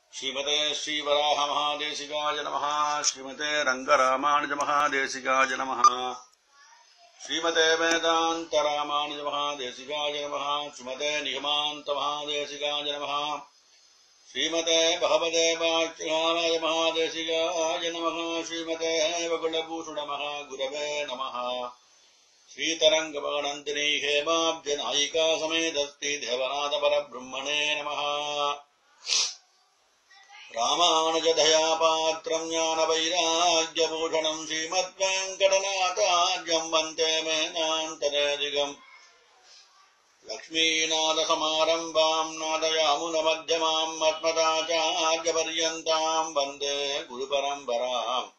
श्रीमते श्रीवराहमहादेशिकाय नमः श्रीमते रङ्गरामानुजमहादेशिकाय नमः श्रीमते वेदान्तरामानुजमहादेशिकाय नमः श्रीमते निगमान्तमहादेशिकाय नमः श्रीमते भगवते वाच्यहाय महादेशिकाय नमः श्रीमते वकुलभूषणमः गुरवे नमः श्रीतरङ्गभगनन्दिनी हेमाब्जनायिका समेतस्ति देवनाथपरब्रह्मणे नमः रामानुजदयापात्रम् ज्ञानवैराग्यभूषणम् श्रीमद्वेङ्कटनाथार्यम् वन्दे मेनान्तरेदिगम् लक्ष्मीनाथसमारम्भाम् नादयामुनमध्यमाम् मत्मदाचार्यपर्यन्ताम् वन्दे गुरुपरम्पराम्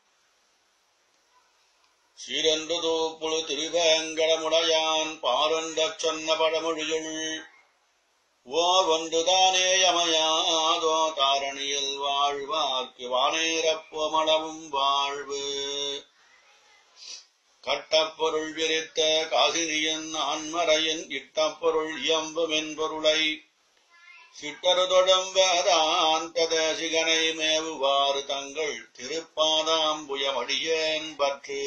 சீரன்று புழு திருவேங்கடமுடையான் பாரொன்றச் சொன்ன பழமொழியுள் ஓர் ஒன்றுதானே யமையாதோ தாரணியில் வாழ்வார்க்கு வானேரப்போமளவும் வாழ்வு கட்டப்பொருள் விரித்த காசினியன் ஆன்மறையின் இட்டப்பொருள் இயம்பும் என்பொருளை சிட்டருதொடம் வேதாந்த தேசிகனை மேவுவாறு தங்கள் திருப்பாதாம்புயமடியேன் பற்று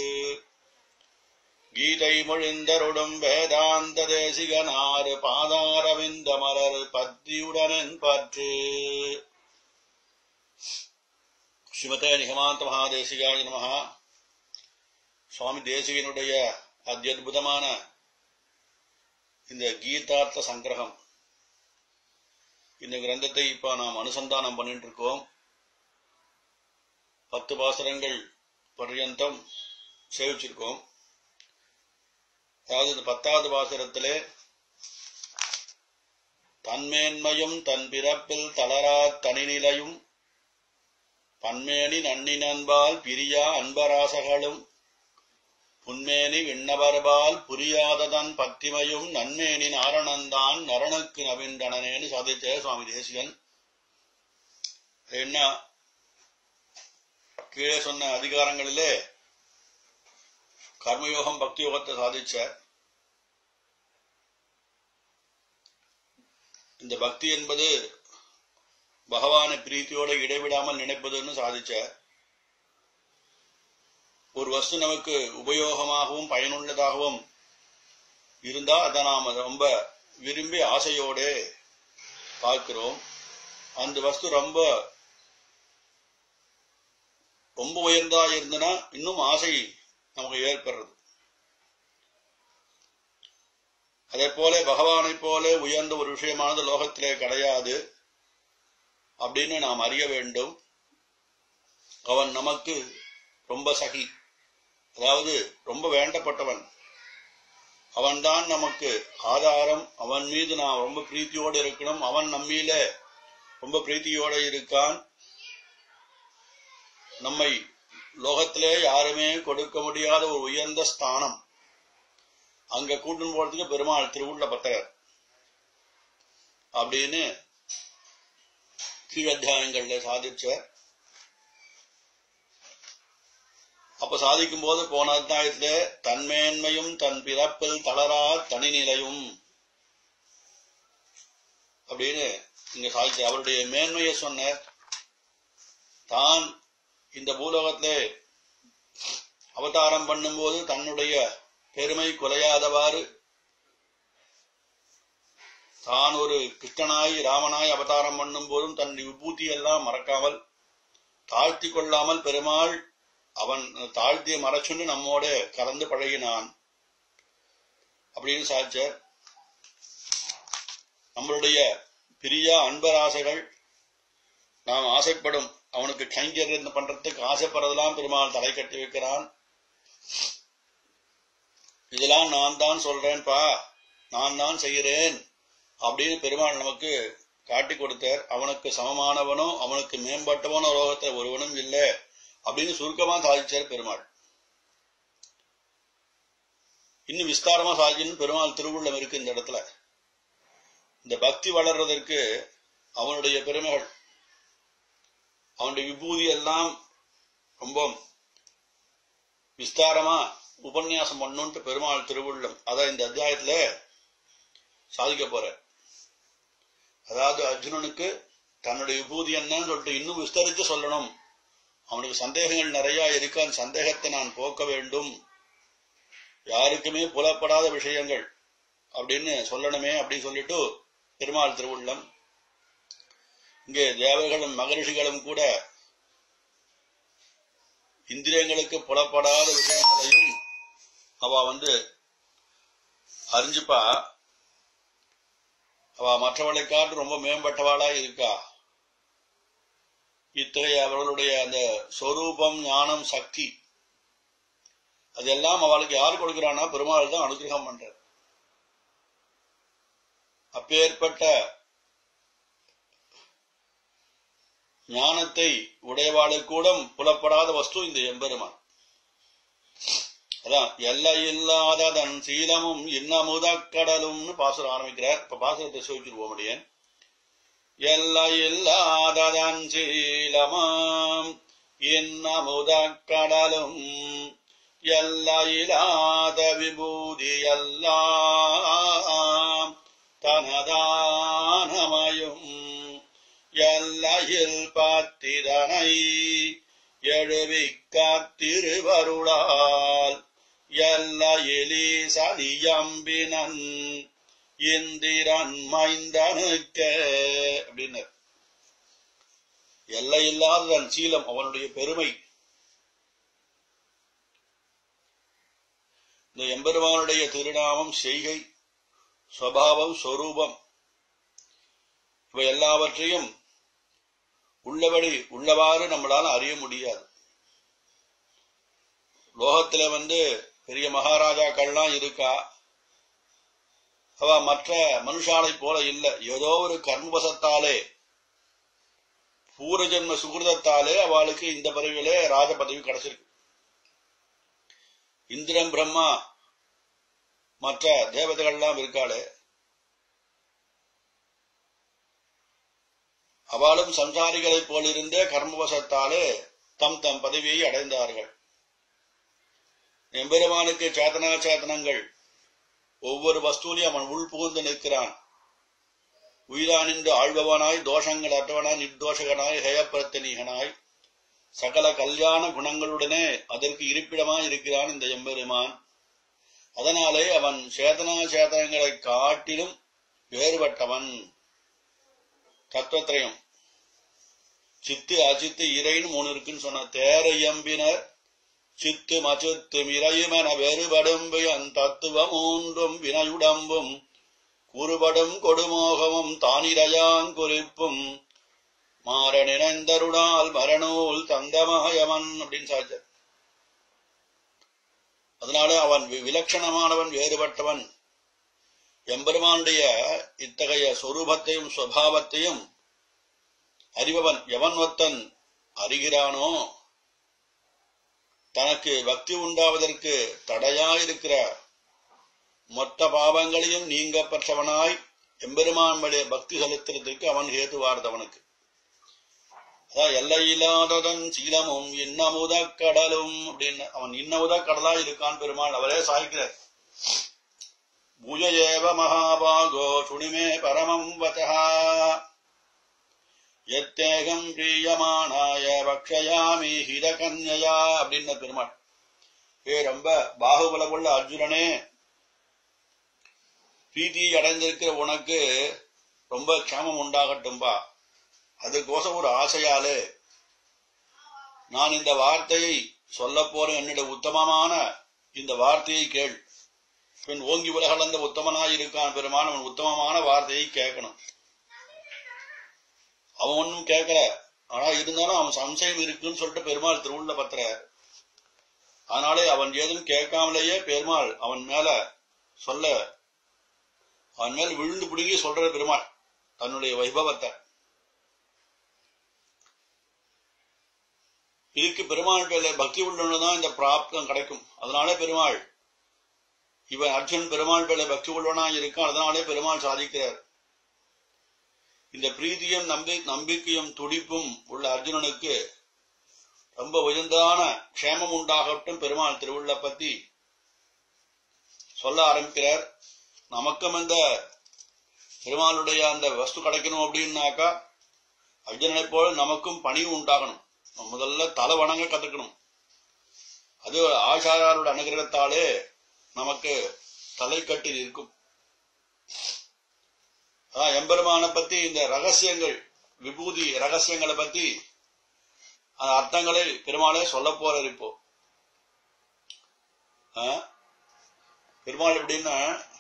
கீதை மொழிந்தருடும் வேதாந்த தேசிகனாறு பாதாரவிந்த மலர் பத்தியுடனன் பற்று ஸ்ரீமதே நிகமாந்த மகாதேசிகாய நமஹா சுவாமி தேசிகனுடைய அத்தியுதமான இந்த கீதார்த்த சங்கிரகம் இந்த கிரந்தத்தை இப்ப நாம் அனுசந்தானம் பண்ணிட்டு இருக்கோம் பத்து பாசரங்கள் பர்யந்தம் சேவிச்சிருக்கோம் அதாவது இந்த பத்தாவது பாசுரத்திலே தன்மேன்மையும் தன் பிறப்பில் தளரா தனிநிலையும் பன்மேனி நன்னி நண்பால் பிரியா அன்பராசகளும் புன்மேனி விண்ணவர்பால் புரியாததன் பத்திமையும் நன்மேனி நாரணந்தான் நரனுக்கு நவீண்டனேன்னு சாதித்த சுவாமி தேசிகன் என்ன கீழே சொன்ன அதிகாரங்களிலே கர்மயோகம் பக்தி யோகத்தை சாதிச்ச இந்த பக்தி என்பது பகவானை பிரீத்தியோட இடைவிடாமல் நினைப்பதுன்னு சாதிச்ச ஒரு வஸ்து நமக்கு உபயோகமாகவும் பயனுள்ளதாகவும் இருந்தா அதை நாம் ரொம்ப விரும்பி ஆசையோட பார்க்கிறோம் அந்த வஸ்து ரொம்ப ரொம்ப உயர்ந்தா இருந்தனா இன்னும் ஆசை நமக்கு ஏற்படுறது அதே போல பகவானை போல உயர்ந்த ஒரு விஷயமானது லோகத்திலே கிடையாது அப்படின்னு நாம் அறிய வேண்டும் அவன் நமக்கு ரொம்ப சகி அதாவது ரொம்ப வேண்டப்பட்டவன் அவன்தான் நமக்கு ஆதாரம் அவன் மீது நாம் ரொம்ப பிரீத்தியோடு இருக்கணும் அவன் நம்மீல ரொம்ப பிரீத்தியோட இருக்கான் நம்மை லோகத்திலே யாருமே கொடுக்க முடியாத ஒரு உயர்ந்த ஸ்தானம் அங்க கூட்டும் போறதுக்கு பெருமாள் திருவுள்ள பத்தகர் அப்படின்னு கீழத்தியாயங்கள்ல சாதிச்ச அப்ப சாதிக்கும் போது போன அத்தியாயத்துல தன்மேன்மையும் தன் பிறப்பில் தளரா தனிநிலையும் அப்படின்னு இங்க சாதிச்ச அவருடைய மேன்மையை சொன்ன தான் இந்த பூலோகத்திலே அவதாரம் பண்ணும்போது தன்னுடைய பெருமை குறையாதவாறு தான் ஒரு கிருஷ்ணனாய் ராமனாய் அவதாரம் பண்ணும் போதும் தன் விபூதி எல்லாம் மறக்காமல் தாழ்த்தி கொள்ளாமல் பெருமாள் அவன் தாழ்த்திய மறைச்சுன்னு நம்மோட கலந்து பழகினான் அப்படின்னு சாச்ச நம்மளுடைய பிரியா அன்பராசைகள் நாம் ஆசைப்படும் அவனுக்கு கைங்கரியம் பண்றதுக்கு ஆசைப்படுறதெல்லாம் பெருமாள் தலை கட்டி வைக்கிறான் இதெல்லாம் நான் தான் சொல்றேன்பா நான் தான் செய்கிறேன் அப்படின்னு பெருமாள் நமக்கு காட்டி கொடுத்தார் அவனுக்கு சமமானவனோ அவனுக்கு மேம்பட்டவனோ ரோகத்தில் ஒருவனும் இல்லை அப்படின்னு சுருக்கமா சாதிச்சார் பெருமாள் இன்னும் விஸ்தாரமா சாதிக்கணும் பெருமாள் திருவுள்ளம் இருக்கு இந்த இடத்துல இந்த பக்தி வளர்றதற்கு அவனுடைய பெருமைகள் அவனுடைய விபூதி எல்லாம் ரொம்ப விஸ்தாரமா உபன்யாசம் பண்ணுன்ட்டு பெருமாள் திருவுள்ளம் அதான் இந்த அத்தியாயத்துல சாதிக்க போற அதாவது அர்ஜுனனுக்கு தன்னுடைய விபூதி என்னன்னு சொல்லிட்டு இன்னும் விஸ்தரித்து சொல்லணும் அவனுக்கு சந்தேகங்கள் நிறைய இருக்கு அந்த சந்தேகத்தை நான் போக்க வேண்டும் யாருக்குமே புலப்படாத விஷயங்கள் அப்படின்னு சொல்லணுமே அப்படின்னு சொல்லிட்டு பெருமாள் திருவுள்ளம் இங்கே தேவர்களும் மகரிஷிகளும் கூட இந்திரியங்களுக்கு புலப்படாத விஷயங்களையும் அவ வந்து அறிஞ்சுப்பா அவ மற்றவளை காட்டு ரொம்ப மேம்பட்டவாளா இருக்கா இத்தகைய அவர்களுடைய அந்த சொரூபம் ஞானம் சக்தி அதெல்லாம் அவளுக்கு யார் கொடுக்கிறான்னா பெருமாள் தான் அனுகிரகம் பண்றார் அப்பேற்பட்ட ஞானத்தை உடையவாளுக்கு கூட புலப்படாத வஸ்து இந்த எம்பெருமான் அதான் எல்லை இல்லாததன் சீலமும் இன்னமுதக்கடலும்னு பாசுரம் ஆரம்பிக்கிறார் இப்ப பாசுரத்தை சோதிச்சிருவோம் முடியேன் எல்லை இல்லாததன் சீலமாம் இன்னமுதக்கடலும் எல்லையிலாத விபூதி எல்லாம் தனதானமயும் எல்லையில் பத்திதனை எழுவிக்காத் திருவருளால் எல்லையிலி சதியம்பினன் இந்திரன் மைந்தனுக்க அப்படின்னு எல்லையில்லாததன் சீலம் அவனுடைய பெருமை இந்த எம்பெருமானுடைய திருநாமம் செய்கை சுவாவம் சொரூபம் இவை எல்லாவற்றையும் உள்ளபடி உள்ளவாறு நம்மளால அறிய முடியாது லோகத்துல வந்து பெரிய மகாராஜாக்கள்லாம் இருக்கா அவ மற்ற மனுஷாலை போல இல்ல ஏதோ ஒரு கர்மவசத்தாலே பூரஜன்ம சுகிருதத்தாலே அவளுக்கு இந்த பதவியிலே ராஜ பதவி கிடைச்சிருக்கு இந்திரன் பிரம்மா மற்ற தேவதைகள்லாம் இருக்காளே அவளும் சம்சாரிகளைப் போலிருந்தே கர்மவசத்தாலே தம் தம் பதவியை அடைந்தார்கள் எம்பெருமானுக்கு சேத்தனா சேத்தனங்கள் ஒவ்வொரு வஸ்தூலையும் அவன் உள் புகுந்து நிற்கிறான் உயிரானின்று ஆழ்பவனாய் தோஷங்கள் அற்றவனாய் நிர்தோஷகனாய் ஹயப்பிரத்தனீகனாய் சகல கல்யாண குணங்களுடனே அதற்கு இருப்பிடமாய் இருக்கிறான் இந்த எம்பெருமான் அதனாலே அவன் சேதனா சேதனங்களை காட்டிலும் வேறுபட்டவன் தத்துவத்திரயம் சித்து அச்சித்து இறைன்னு மூணு இருக்குன்னு சொன்ன தேர எம்பினர் சித்து மச்சித்து மிரையுமென வேறுபடும்பு அந் தத்துவம் மூன்றும் வினையுடம்பும் கூறுபடும் கொடுமோகமும் தானிரையாங்குறிப்பும் மாற நினைந்தருடால் மரணூல் தந்தமாயவன் அப்படின்னு சாய்ச்சார் அதனால அவன் வி- விலட்சணமானவன் வேறுபட்டவன் எம்பெருமானுடைய இத்தகைய சொரூபத்தையும் சுவாவத்தையும் அறிபவன் எவன் ஒத்தன் அறிகிறானோ தனக்கு பக்தி உண்டாவதற்கு தடையாயிருக்கிற மொத்த பாவங்களையும் நீங்க பெற்றவனாய் எம்பெருமான் மேலே பக்தி செலுத்துறதுக்கு அவன் ஹேதுவார்த்தவனுக்கு அதான் எல்லையில்லாததன் சீலமும் இன்னமுத கடலும் அப்படின்னு அவன் இன்னமுத கடலா இருக்கான் பெருமாள் அவரே சாய்க்கிறார் பூஜ ஏவ மகாபாகோ சுனிமே பரமம் வச்சா எத்தேகம் பிரியமானாய பக்ஷயாமி ஹிதகன்யா அப்படின்னு பெருமாள் ஏ ரொம்ப பாகுபலமுள்ள அர்ஜுனனே பிரீதி அடைந்திருக்கிற உனக்கு ரொம்ப க்ஷேமம் உண்டாகட்டும்பா அதுக்கோசம் ஒரு ஆசையாலே நான் இந்த வார்த்தையை சொல்ல போறேன் என்னுடைய உத்தமமான இந்த வார்த்தையை கேள் பின் ஓங்கி உலகளந்த உத்தமனாய் இருக்கான் பெருமான் அவன் உத்தமமான வார்த்தையை கேட்கணும் அவன் ஒன்னும் கேட்கல ஆனா இருந்தாலும் அவன் சம்சயம் இருக்குன்னு சொல்லிட்டு பெருமாள் திருவுள்ள பத்திர அதனாலே அவன் ஏதும் கேட்காமலேயே பெருமாள் அவன் மேல சொல்ல அவன் மேல் விழுந்து பிடுங்கி சொல்ற பெருமாள் தன்னுடைய வைபவத்தை இதுக்கு பெருமாள் பேர்ல பக்தி உள்ளவனுதான் இந்த பிராப்தம் கிடைக்கும் அதனாலே பெருமாள் இவன் அர்ஜுன் பெருமாள் பேர்ல பக்தி உள்ளவனா இருக்கான் அதனாலே பெருமாள் சாதிக்கிறார் இந்த பிரீதியும் நம்பி நம்பிக்கையும் துடிப்பும் உள்ள அர்ஜுனனுக்கு ரொம்ப உயர்ந்தான க்ஷேமம் உண்டாகட்டும் பெருமாள் திருவுள்ள பத்தி சொல்ல ஆரம்பிக்கிறார் நமக்கும் இந்த பெருமாளுடைய அந்த வஸ்து கிடைக்கணும் அப்படின்னாக்கா அர்ஜுனனை போல நமக்கும் பணிவு உண்டாகணும் நம்ம முதல்ல தலை வணங்க கத்துக்கணும் அது ஆச்சாரியாரோட அனுகிரகத்தாலே நமக்கு தலை கட்டி இருக்கும் அதான் எம்பெருமானை பத்தி இந்த ரகசியங்கள் விபூதி ரகசியங்களை பத்தி அந்த அர்த்தங்களை பெருமாளே சொல்ல போறார் இப்போ ஆ? பெருமாள் எப்படின்னா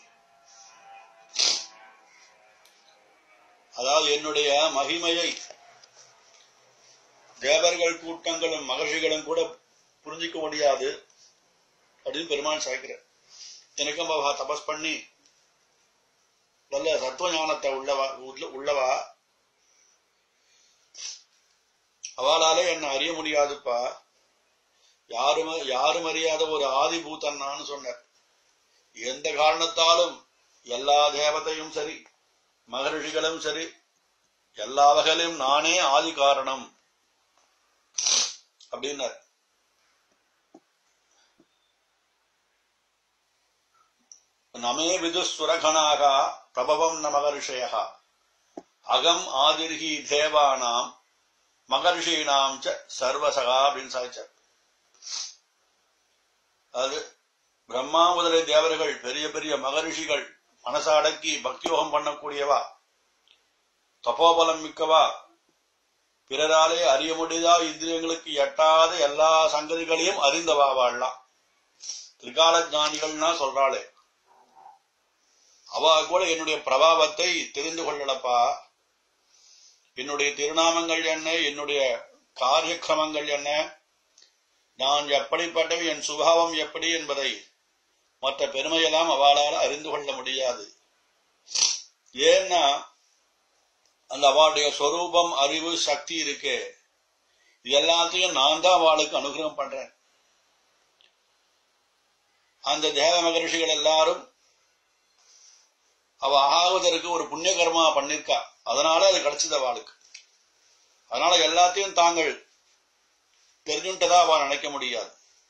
அதாவது என்னுடைய மகிமையை தேவர்கள் கூட்டங்களும் மகர்ஷிகளும் கூட புரிஞ்சிக்க முடியாது அப்படின்னு பெருமாள் சாய்க்கிறார் எனக்கும் அவ தபஸ் பண்ணி நல்ல தத்துவ ஞானத்தை உள்ளவா உள்ள- உள்ளவா அவளாலே என்ன அறிய முடியாதுப்பா யாரும் யாரும் அறியாத ஒரு ஆதிபூதன்னான்னு சொன்னார் எந்த காரணத்தாலும் எல்லா தேவதையும் சரி மகரிஷிகளும் சரி எல்லா வகையிலும் நானே ஆதி காரணம் அப்படின்னார் நமே விதுஸ்வரகணாக பிரபவம் ந மகர்ஷய அகம் ஆதிர்ஹி தேவானாம் மகர்ஷீனாம் ச சர்வசகா அப்படின்னு சாய்ச்சார் அது பிரம்மா முதலிய தேவர்கள் பெரிய பெரிய மகரிஷிகள் மனச அடக்கி பக்தியோகம் பண்ணக்கூடியவா தபோபலம் மிக்கவா பிறராலே அறிய முடியாத இந்திரியங்களுக்கு எட்டாத எல்லா சங்கதிகளையும் அறிந்தவா வாழலாம் திரிகால ஞானிகள்னா சொல்றாளே அவ கூட என்னுடைய பிரபாவத்தை தெரிந்து கொள்ளலப்பா என்னுடைய திருநாமங்கள் என்ன என்னுடைய காரியக்கிரமங்கள் என்ன நான் எப்படிப்பட்டவன் என் சுபாவம் எப்படி என்பதை மற்ற பெருமையெல்லாம் அவளால் அறிந்து கொள்ள முடியாது ஏன்னா அந்த அவளுடைய சொரூபம் அறிவு சக்தி இருக்கே இது எல்லாத்தையும் நான் தான் அவளுக்கு அனுகிரகம் பண்றேன் அந்த தேவ மகரிஷிகள் எல்லாரும் அவ ஆகுவதற்கு ஒரு புண்ணிய கர்மா பண்ணிருக்கா அதனால அது கிடைச்சது அவளுக்கு அதனால எல்லாத்தையும் தாங்கள் தெரிஞ்சுட்டதா அவ நினைக்க முடியாது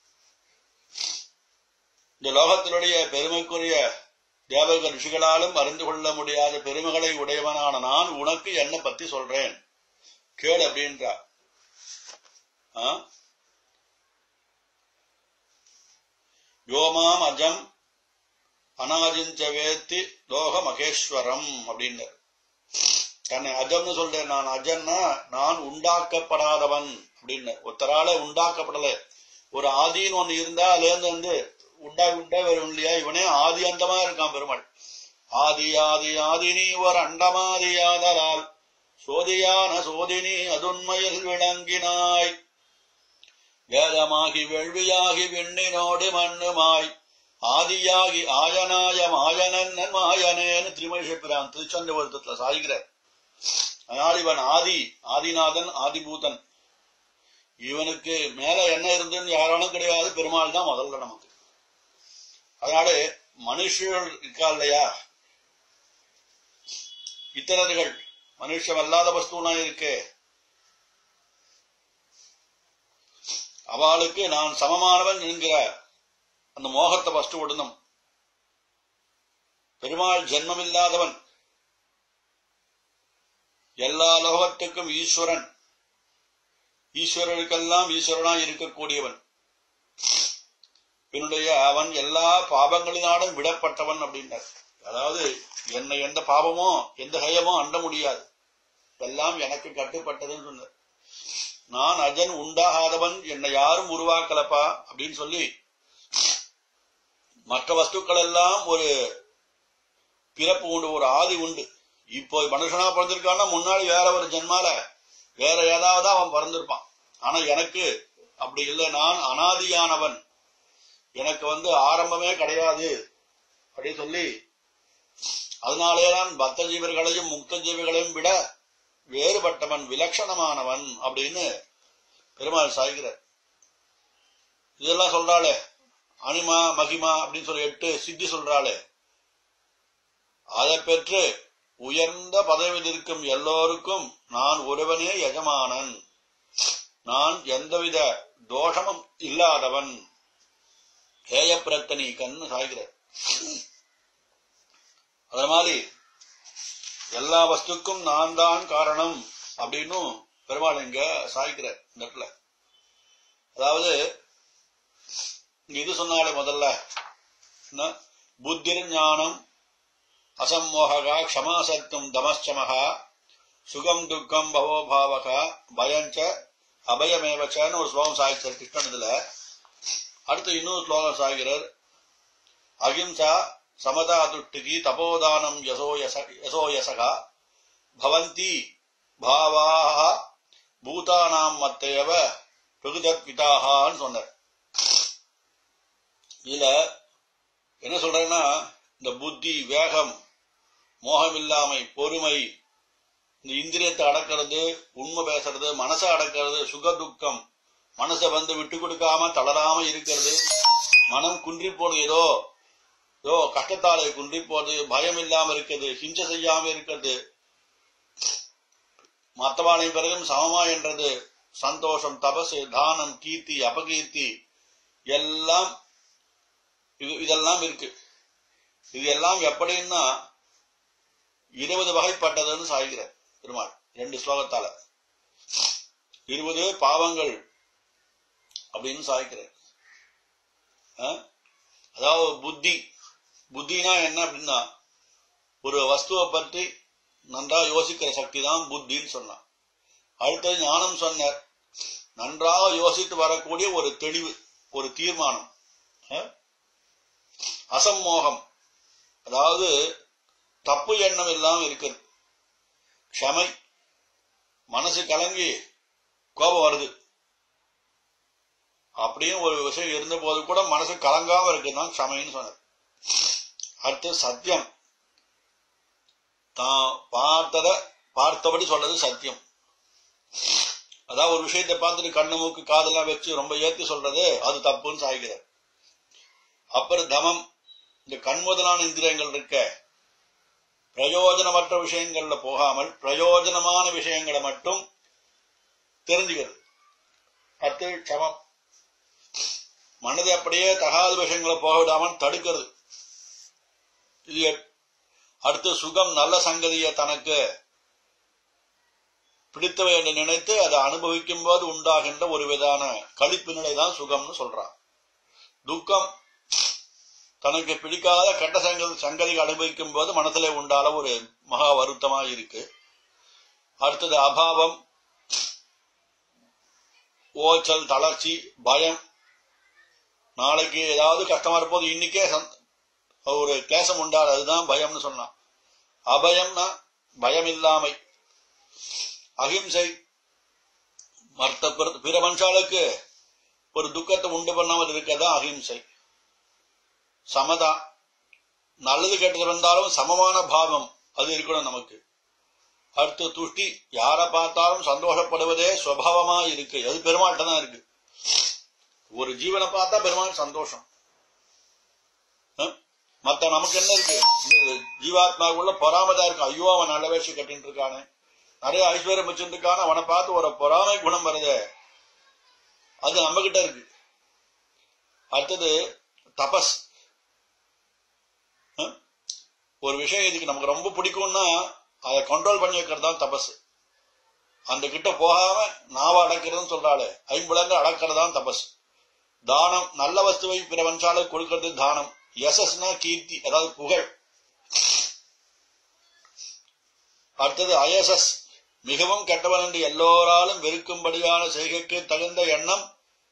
இந்த லோகத்தினுடைய பெருமைக்குரிய தேவக ரிஷிகளாலும் அறிந்து கொள்ள முடியாத பெருமைகளை உடையவனான நான் உனக்கு என்ன பத்தி சொல்றேன் கேள் அப்படின்றா ஆ? யோமாம் அஜம் அனாஜிஞ்ச வேத்தி லோக மகேஸ்வரம் அப்படின்னு தன்னை அஜம்னு சொல்றேன் நான் அஜன்னா நான் உண்டாக்கப்படாதவன் அப்படின்னு ஒருத்தரால உண்டாக்கப்படல ஒரு ஆதின்னு ஒண்ணு இருந்தா அதுல இருந்து வந்து உண்டாய் உண்டாய் வரும் இல்லையா இவனே ஆதி அந்தமா இருக்கான் பெருமாள் ஆதி ஆதி ஆதினி ஒரு அண்டமாதியாதலால் சோதியான சோதினி அதுண்மையில் விளங்கினாய் வேதமாகி வெள்வியாகி விண்ணினோடு மண்ணுமாய் ஆதியாகி ஆயனாய மாயனன் மாயனேன்னு திருமழிசப்பிரான் திருச்சந்தபுரத்துல சாய்கிறார் அதனால் இவன் ஆதி ஆதிநாதன் ஆதிபூதன் இவனுக்கு மேல என்ன இருந்ததுன்னு யாராலும் கிடையாது பெருமாள் தான் முதல்ல நமக்கு அதனால மனுஷர்கள் இருக்கா இல்லையா இத்தரர்கள் மனுஷம் அல்லாத வஸ்துனா இருக்கே அவளுக்கு நான் சமமானவன் என்கிற அந்த மோகத்தை ஃபஸ்ட் விடணும் பெருமாள் ஜென்மமில்லாதவன் எல்லா லோகத்துக்கும் ஈஸ்வரன் ஈஸ்வரனுக்கெல்லாம் ஈஸ்வரனாய் இருக்கக்கூடியவன் என்னுடைய அவன் எல்லா பாபங்களினாலும் விடப்பட்டவன் அப்படின்னார் அதாவது என்னை எந்த பாவமோ எந்த ஹயமோ அண்ட முடியாது எல்லாம் எனக்கு கட்டுப்பட்டதுன்னு சொன்னார் நான் அஜன் உண்டாகாதவன் என்னை யாரும் உருவாக்கலப்பா அப்படின்னு சொல்லி மற்ற வஸ்துக்கள் எல்லாம் ஒரு பிறப்பு உண்டு ஒரு ஆதி உண்டு இப்போ மனுஷனா பிறந்திருக்கான்னா முன்னாடி வேற ஒரு ஜென்மால வேற ஏதாவது அவன் பிறந்திருப்பான் ஆனா எனக்கு அப்படி இல்லை நான் அனாதியானவன் எனக்கு வந்து ஆரம்பமே கிடையாது அப்படின்னு சொல்லி அதனாலேதான் பக்த ஜீவர்களையும் முக்த ஜீவிகளையும் விட வேறுபட்டவன் விலட்சணமானவன் அப்படின்னு பெருமாள் சாய்கிறார் இதெல்லாம் சொல்றாளே அனிமா மகிமா அப்படின்னு சொல்லி எட்டு சித்தி சொல்றாளே அதை பெற்று உயர்ந்த பதவியில் இருக்கும் எல்லோருக்கும் நான் ஒருவனே எஜமானன் நான் எந்தவித தோஷமும் இல்லாதவன் ஹேயப்பிரத்தனி கண்ணு சாய்கிறார் அதே மாதிரி எல்லா வஸ்துக்கும் நான் தான் காரணம் அப்படின்னும் பெருமாள் இங்க சாய்க்கிற இந்த இடத்துல அதாவது இங்க இது சொன்னாலே முதல்ல என்ன? புத்திர் ஞானம் அசம்மோகா க்ஷமா சத்தும் தமஸ்சமகா சுகம் துக்கம் பவோபாவகா பயஞ்ச அபயமேவச்சன்னு ஒரு ஸ்லோகம் சாய்ச்சார் கிருஷ்ணன் இதுல அடுத்து இன்னொரு ஸ்லோகம் சாய்கிறார் அகிம்சா சமதா துஷ்டிகி தபோதானம் யசோ யச யசோ யசகா பவந்தி பாவாக பூதானாம் மத்தையவ பிரகுதத் பிதாகான்னு சொன்னார் இதுல என்ன சொல்றேன்னா இந்த புத்தி வேகம் மோகம் இல்லாமை பொறுமை இந்த இந்திரியத்தை அடக்கிறது உண்மை பேசுறது மனசை அடக்கிறது சுக துக்கம் மனசை வந்து விட்டு கொடுக்காம தளராம இருக்கிறது மனம் குன்றி போறது ஏதோ ஏதோ கஷ்டத்தாலே குன்றி போறது பயம் இல்லாம இருக்கிறது ஹிம்சை செய்யாம இருக்கிறது மத்தவானை பிறகும் சமமா என்றது சந்தோஷம் தபசு தானம் கீர்த்தி அபகீர்த்தி எல்லாம் இது இதெல்லாம் இருக்கு இது எல்லாம் எப்படின்னா இருபது வகைப்பட்டதுன்னு சாய்கிறார் பெருமாள் ரெண்டு ஸ்லோகத்தால இருபது பாவங்கள் அப்படின்னு சாய்க்கிறார் ஆ? அதாவது புத்தி புத்தினா என்ன அப்படின்னா ஒரு வஸ்துவை பற்றி நன்றா யோசிக்கிற சக்தி தான் புத்தின்னு சொன்னான் அடுத்தது ஞானம் சொன்னார் நன்றாக யோசித்து வரக்கூடிய ஒரு தெளிவு ஒரு தீர்மானம் ஆ? அசம்மோகம் அதாவது தப்பு எண்ணம் இல்லாம இருக்குது க்ஷமை மனசு கலங்கி கோபம் வருது அப்படின்னு ஒரு விஷயம் இருந்த போது கூட மனசு கலங்காம இருக்குதான் க்ஷமைன்னு சொன்னார் அடுத்து சத்தியம் தான் பார்த்தத பார்த்தபடி சொல்றது சத்தியம் அதாவது ஒரு விஷயத்தை பார்த்துட்டு கண்ணு மூக்கு காதெல்லாம் வச்சு ரொம்ப ஏத்தி சொல்றது அது தப்புன்னு சாய்கிறார் அப்புறம் தமம் இந்த கண் முதலான இந்திரியங்கள் இருக்க பிரயோஜனமற்ற விஷயங்கள்ல போகாமல் பிரயோஜனமான விஷயங்களை மட்டும் தெரிஞ்சுக்கிறது பத்து சமம் மனதை அப்படியே தகாத விஷயங்களை போக விடாமல் தடுக்கிறது இது எட்- அடுத்து சுகம் நல்ல சங்கதியை தனக்கு பிடித்தவை என்று நினைத்து அதை அனுபவிக்கும் போது உண்டாகின்ற ஒரு விதான கழிப்பு நிலை தான் சுகம்னு சொல்றான் துக்கம் தனக்கு பிடிக்காத கெட்ட சங்கதி சங்கதி அனுபவிக்கும் போது மனதிலே உண்டால ஒரு மகா வருத்தமா இருக்கு அடுத்தது அபாவம் ஓச்சல் தளர்ச்சி பயம் நாளைக்கு ஏதாவது கஷ்டமா இருப்போது இன்னைக்கே சந்த- ஒரு கிளேசம் உண்டாது அதுதான் பயம்னு சொன்னான் அபயம்னா பயம் இல்லாமை அகிம்சை மற்ற பிற- பிற மனுஷாளுக்கு ஒரு துக்கத்தை உண்டு பண்ணாமல் இருக்கதான் அகிம்சை சமதா நல்லது கெட்டது வந்தாலும் சமமான பாவம் அது இருக்கணும் நமக்கு அடுத்து துஷ்டி யாரை பார்த்தாலும் சந்தோஷப்படுவதே சுவாவமா இருக்கு அது பெருமாள்கிட்ட தான் இருக்கு ஒரு ஜீவனை பார்த்தா பெருமாள் சந்தோஷம் அஹ்? மத்த நமக்கு என்ன இருக்கு இந்த ஜீவாத்மாவுக்குள்ள பொறாமதா இருக்கு ஐயோ அவன் நல்ல வேஷம் கட்டிட்டு இருக்கானே நிறைய ஐஸ்வர்யம் வச்சுட்டு இருக்கான அவனை பார்த்து ஒரு பொறாமை குணம் வருதே அது நம்ம கிட்ட இருக்கு அடுத்தது தபஸ் அஹ்? ஒரு விஷயம் இதுக்கு நமக்கு ரொம்ப பிடிக்கும்னா அதை கண்ட்ரோல் பண்ணி வைக்கிறது தான் தபஸ் அந்த கிட்ட போகாம நாவ அடக்கிறதுன்னு சொல்றாளே ஐம்புலங்க அடக்கிறது தான் தபஸ் தானம் நல்ல வஸ்துவை பிறவன்சால கொடுக்கிறது தானம் யசஸ்னா கீர்த்தி அதாவது புகழ் அடுத்தது அயசஸ் மிகவும் கெட்டவன் என்று எல்லோராலும் வெறுக்கும்படியான செய்கைக்கு தகுந்த எண்ணம்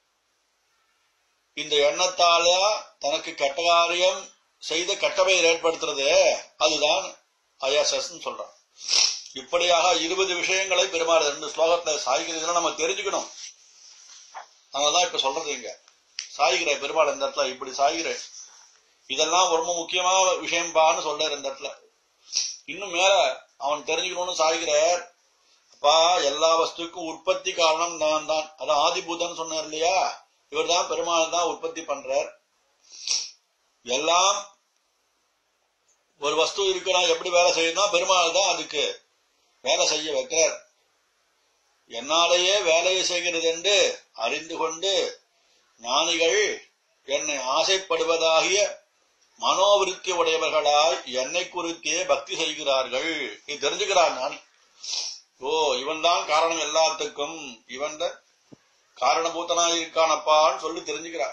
இந்த எண்ணத்தால தனக்கு கெட்ட காரியம் செய்த கெட்டவையை ஏற்படுத்துறது அதுதான் அயசஸ் சொல்றான் இப்படியாக இருபது விஷயங்களை பெருமாள் ரெண்டு ஸ்லோகத்துல சாய்கிறதுல நம்ம தெரிஞ்சுக்கணும் அதனாலதான் இப்ப சொல்றது இங்க சாய்கிற பெருமாள் இந்த இடத்துல இப்படி சாய்கிற இதெல்லாம் ரொம்ப முக்கியமான விஷயம்பான்னு சொல்றாரு இந்த இடத்துல இன்னும் மேல அவன் தெரிஞ்சுக்கணும்னு சாய்கிறார் அப்பா எல்லா வஸ்துக்கும் உற்பத்தி காரணம் நான் தான் அதான் ஆதிபூதன் சொன்னார் இல்லையா இவர் தான் பெருமாள் தான் உற்பத்தி பண்றார் எல்லாம் ஒரு வஸ்து இருக்கிறான் எப்படி வேலை செய்யணும் பெருமாள் தான் அதுக்கு வேலை செய்ய வைக்கிறார் என்னாலேயே வேலையை செய்கிறது என்று அறிந்து கொண்டு ஞானிகள் என்னை ஆசைப்படுவதாகிய மனோவிருத்தி உடையவர்களாய் என்னை குறித்தே பக்தி செய்கிறார்கள் இது தெரிஞ்சுக்கிறார் ஞானி ஓ இவன் தான் காரணம் எல்லாத்துக்கும் இவன் தான் காரணபூத்தனாக இருக்கானப்பான்னு சொல்லி தெரிஞ்சுக்கிறா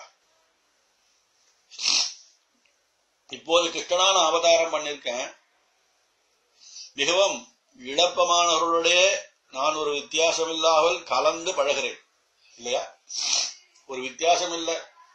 இப்போது கிருஷ்ணனா நான் அவதாரம் பண்ணிருக்கேன் மிகவும் இழப்பமானவர்களுடைய நான் ஒரு வித்தியாசம் இல்லாமல் கலந்து பழகிறேன் இல்லையா ஒரு வித்தியாசம் இல்லை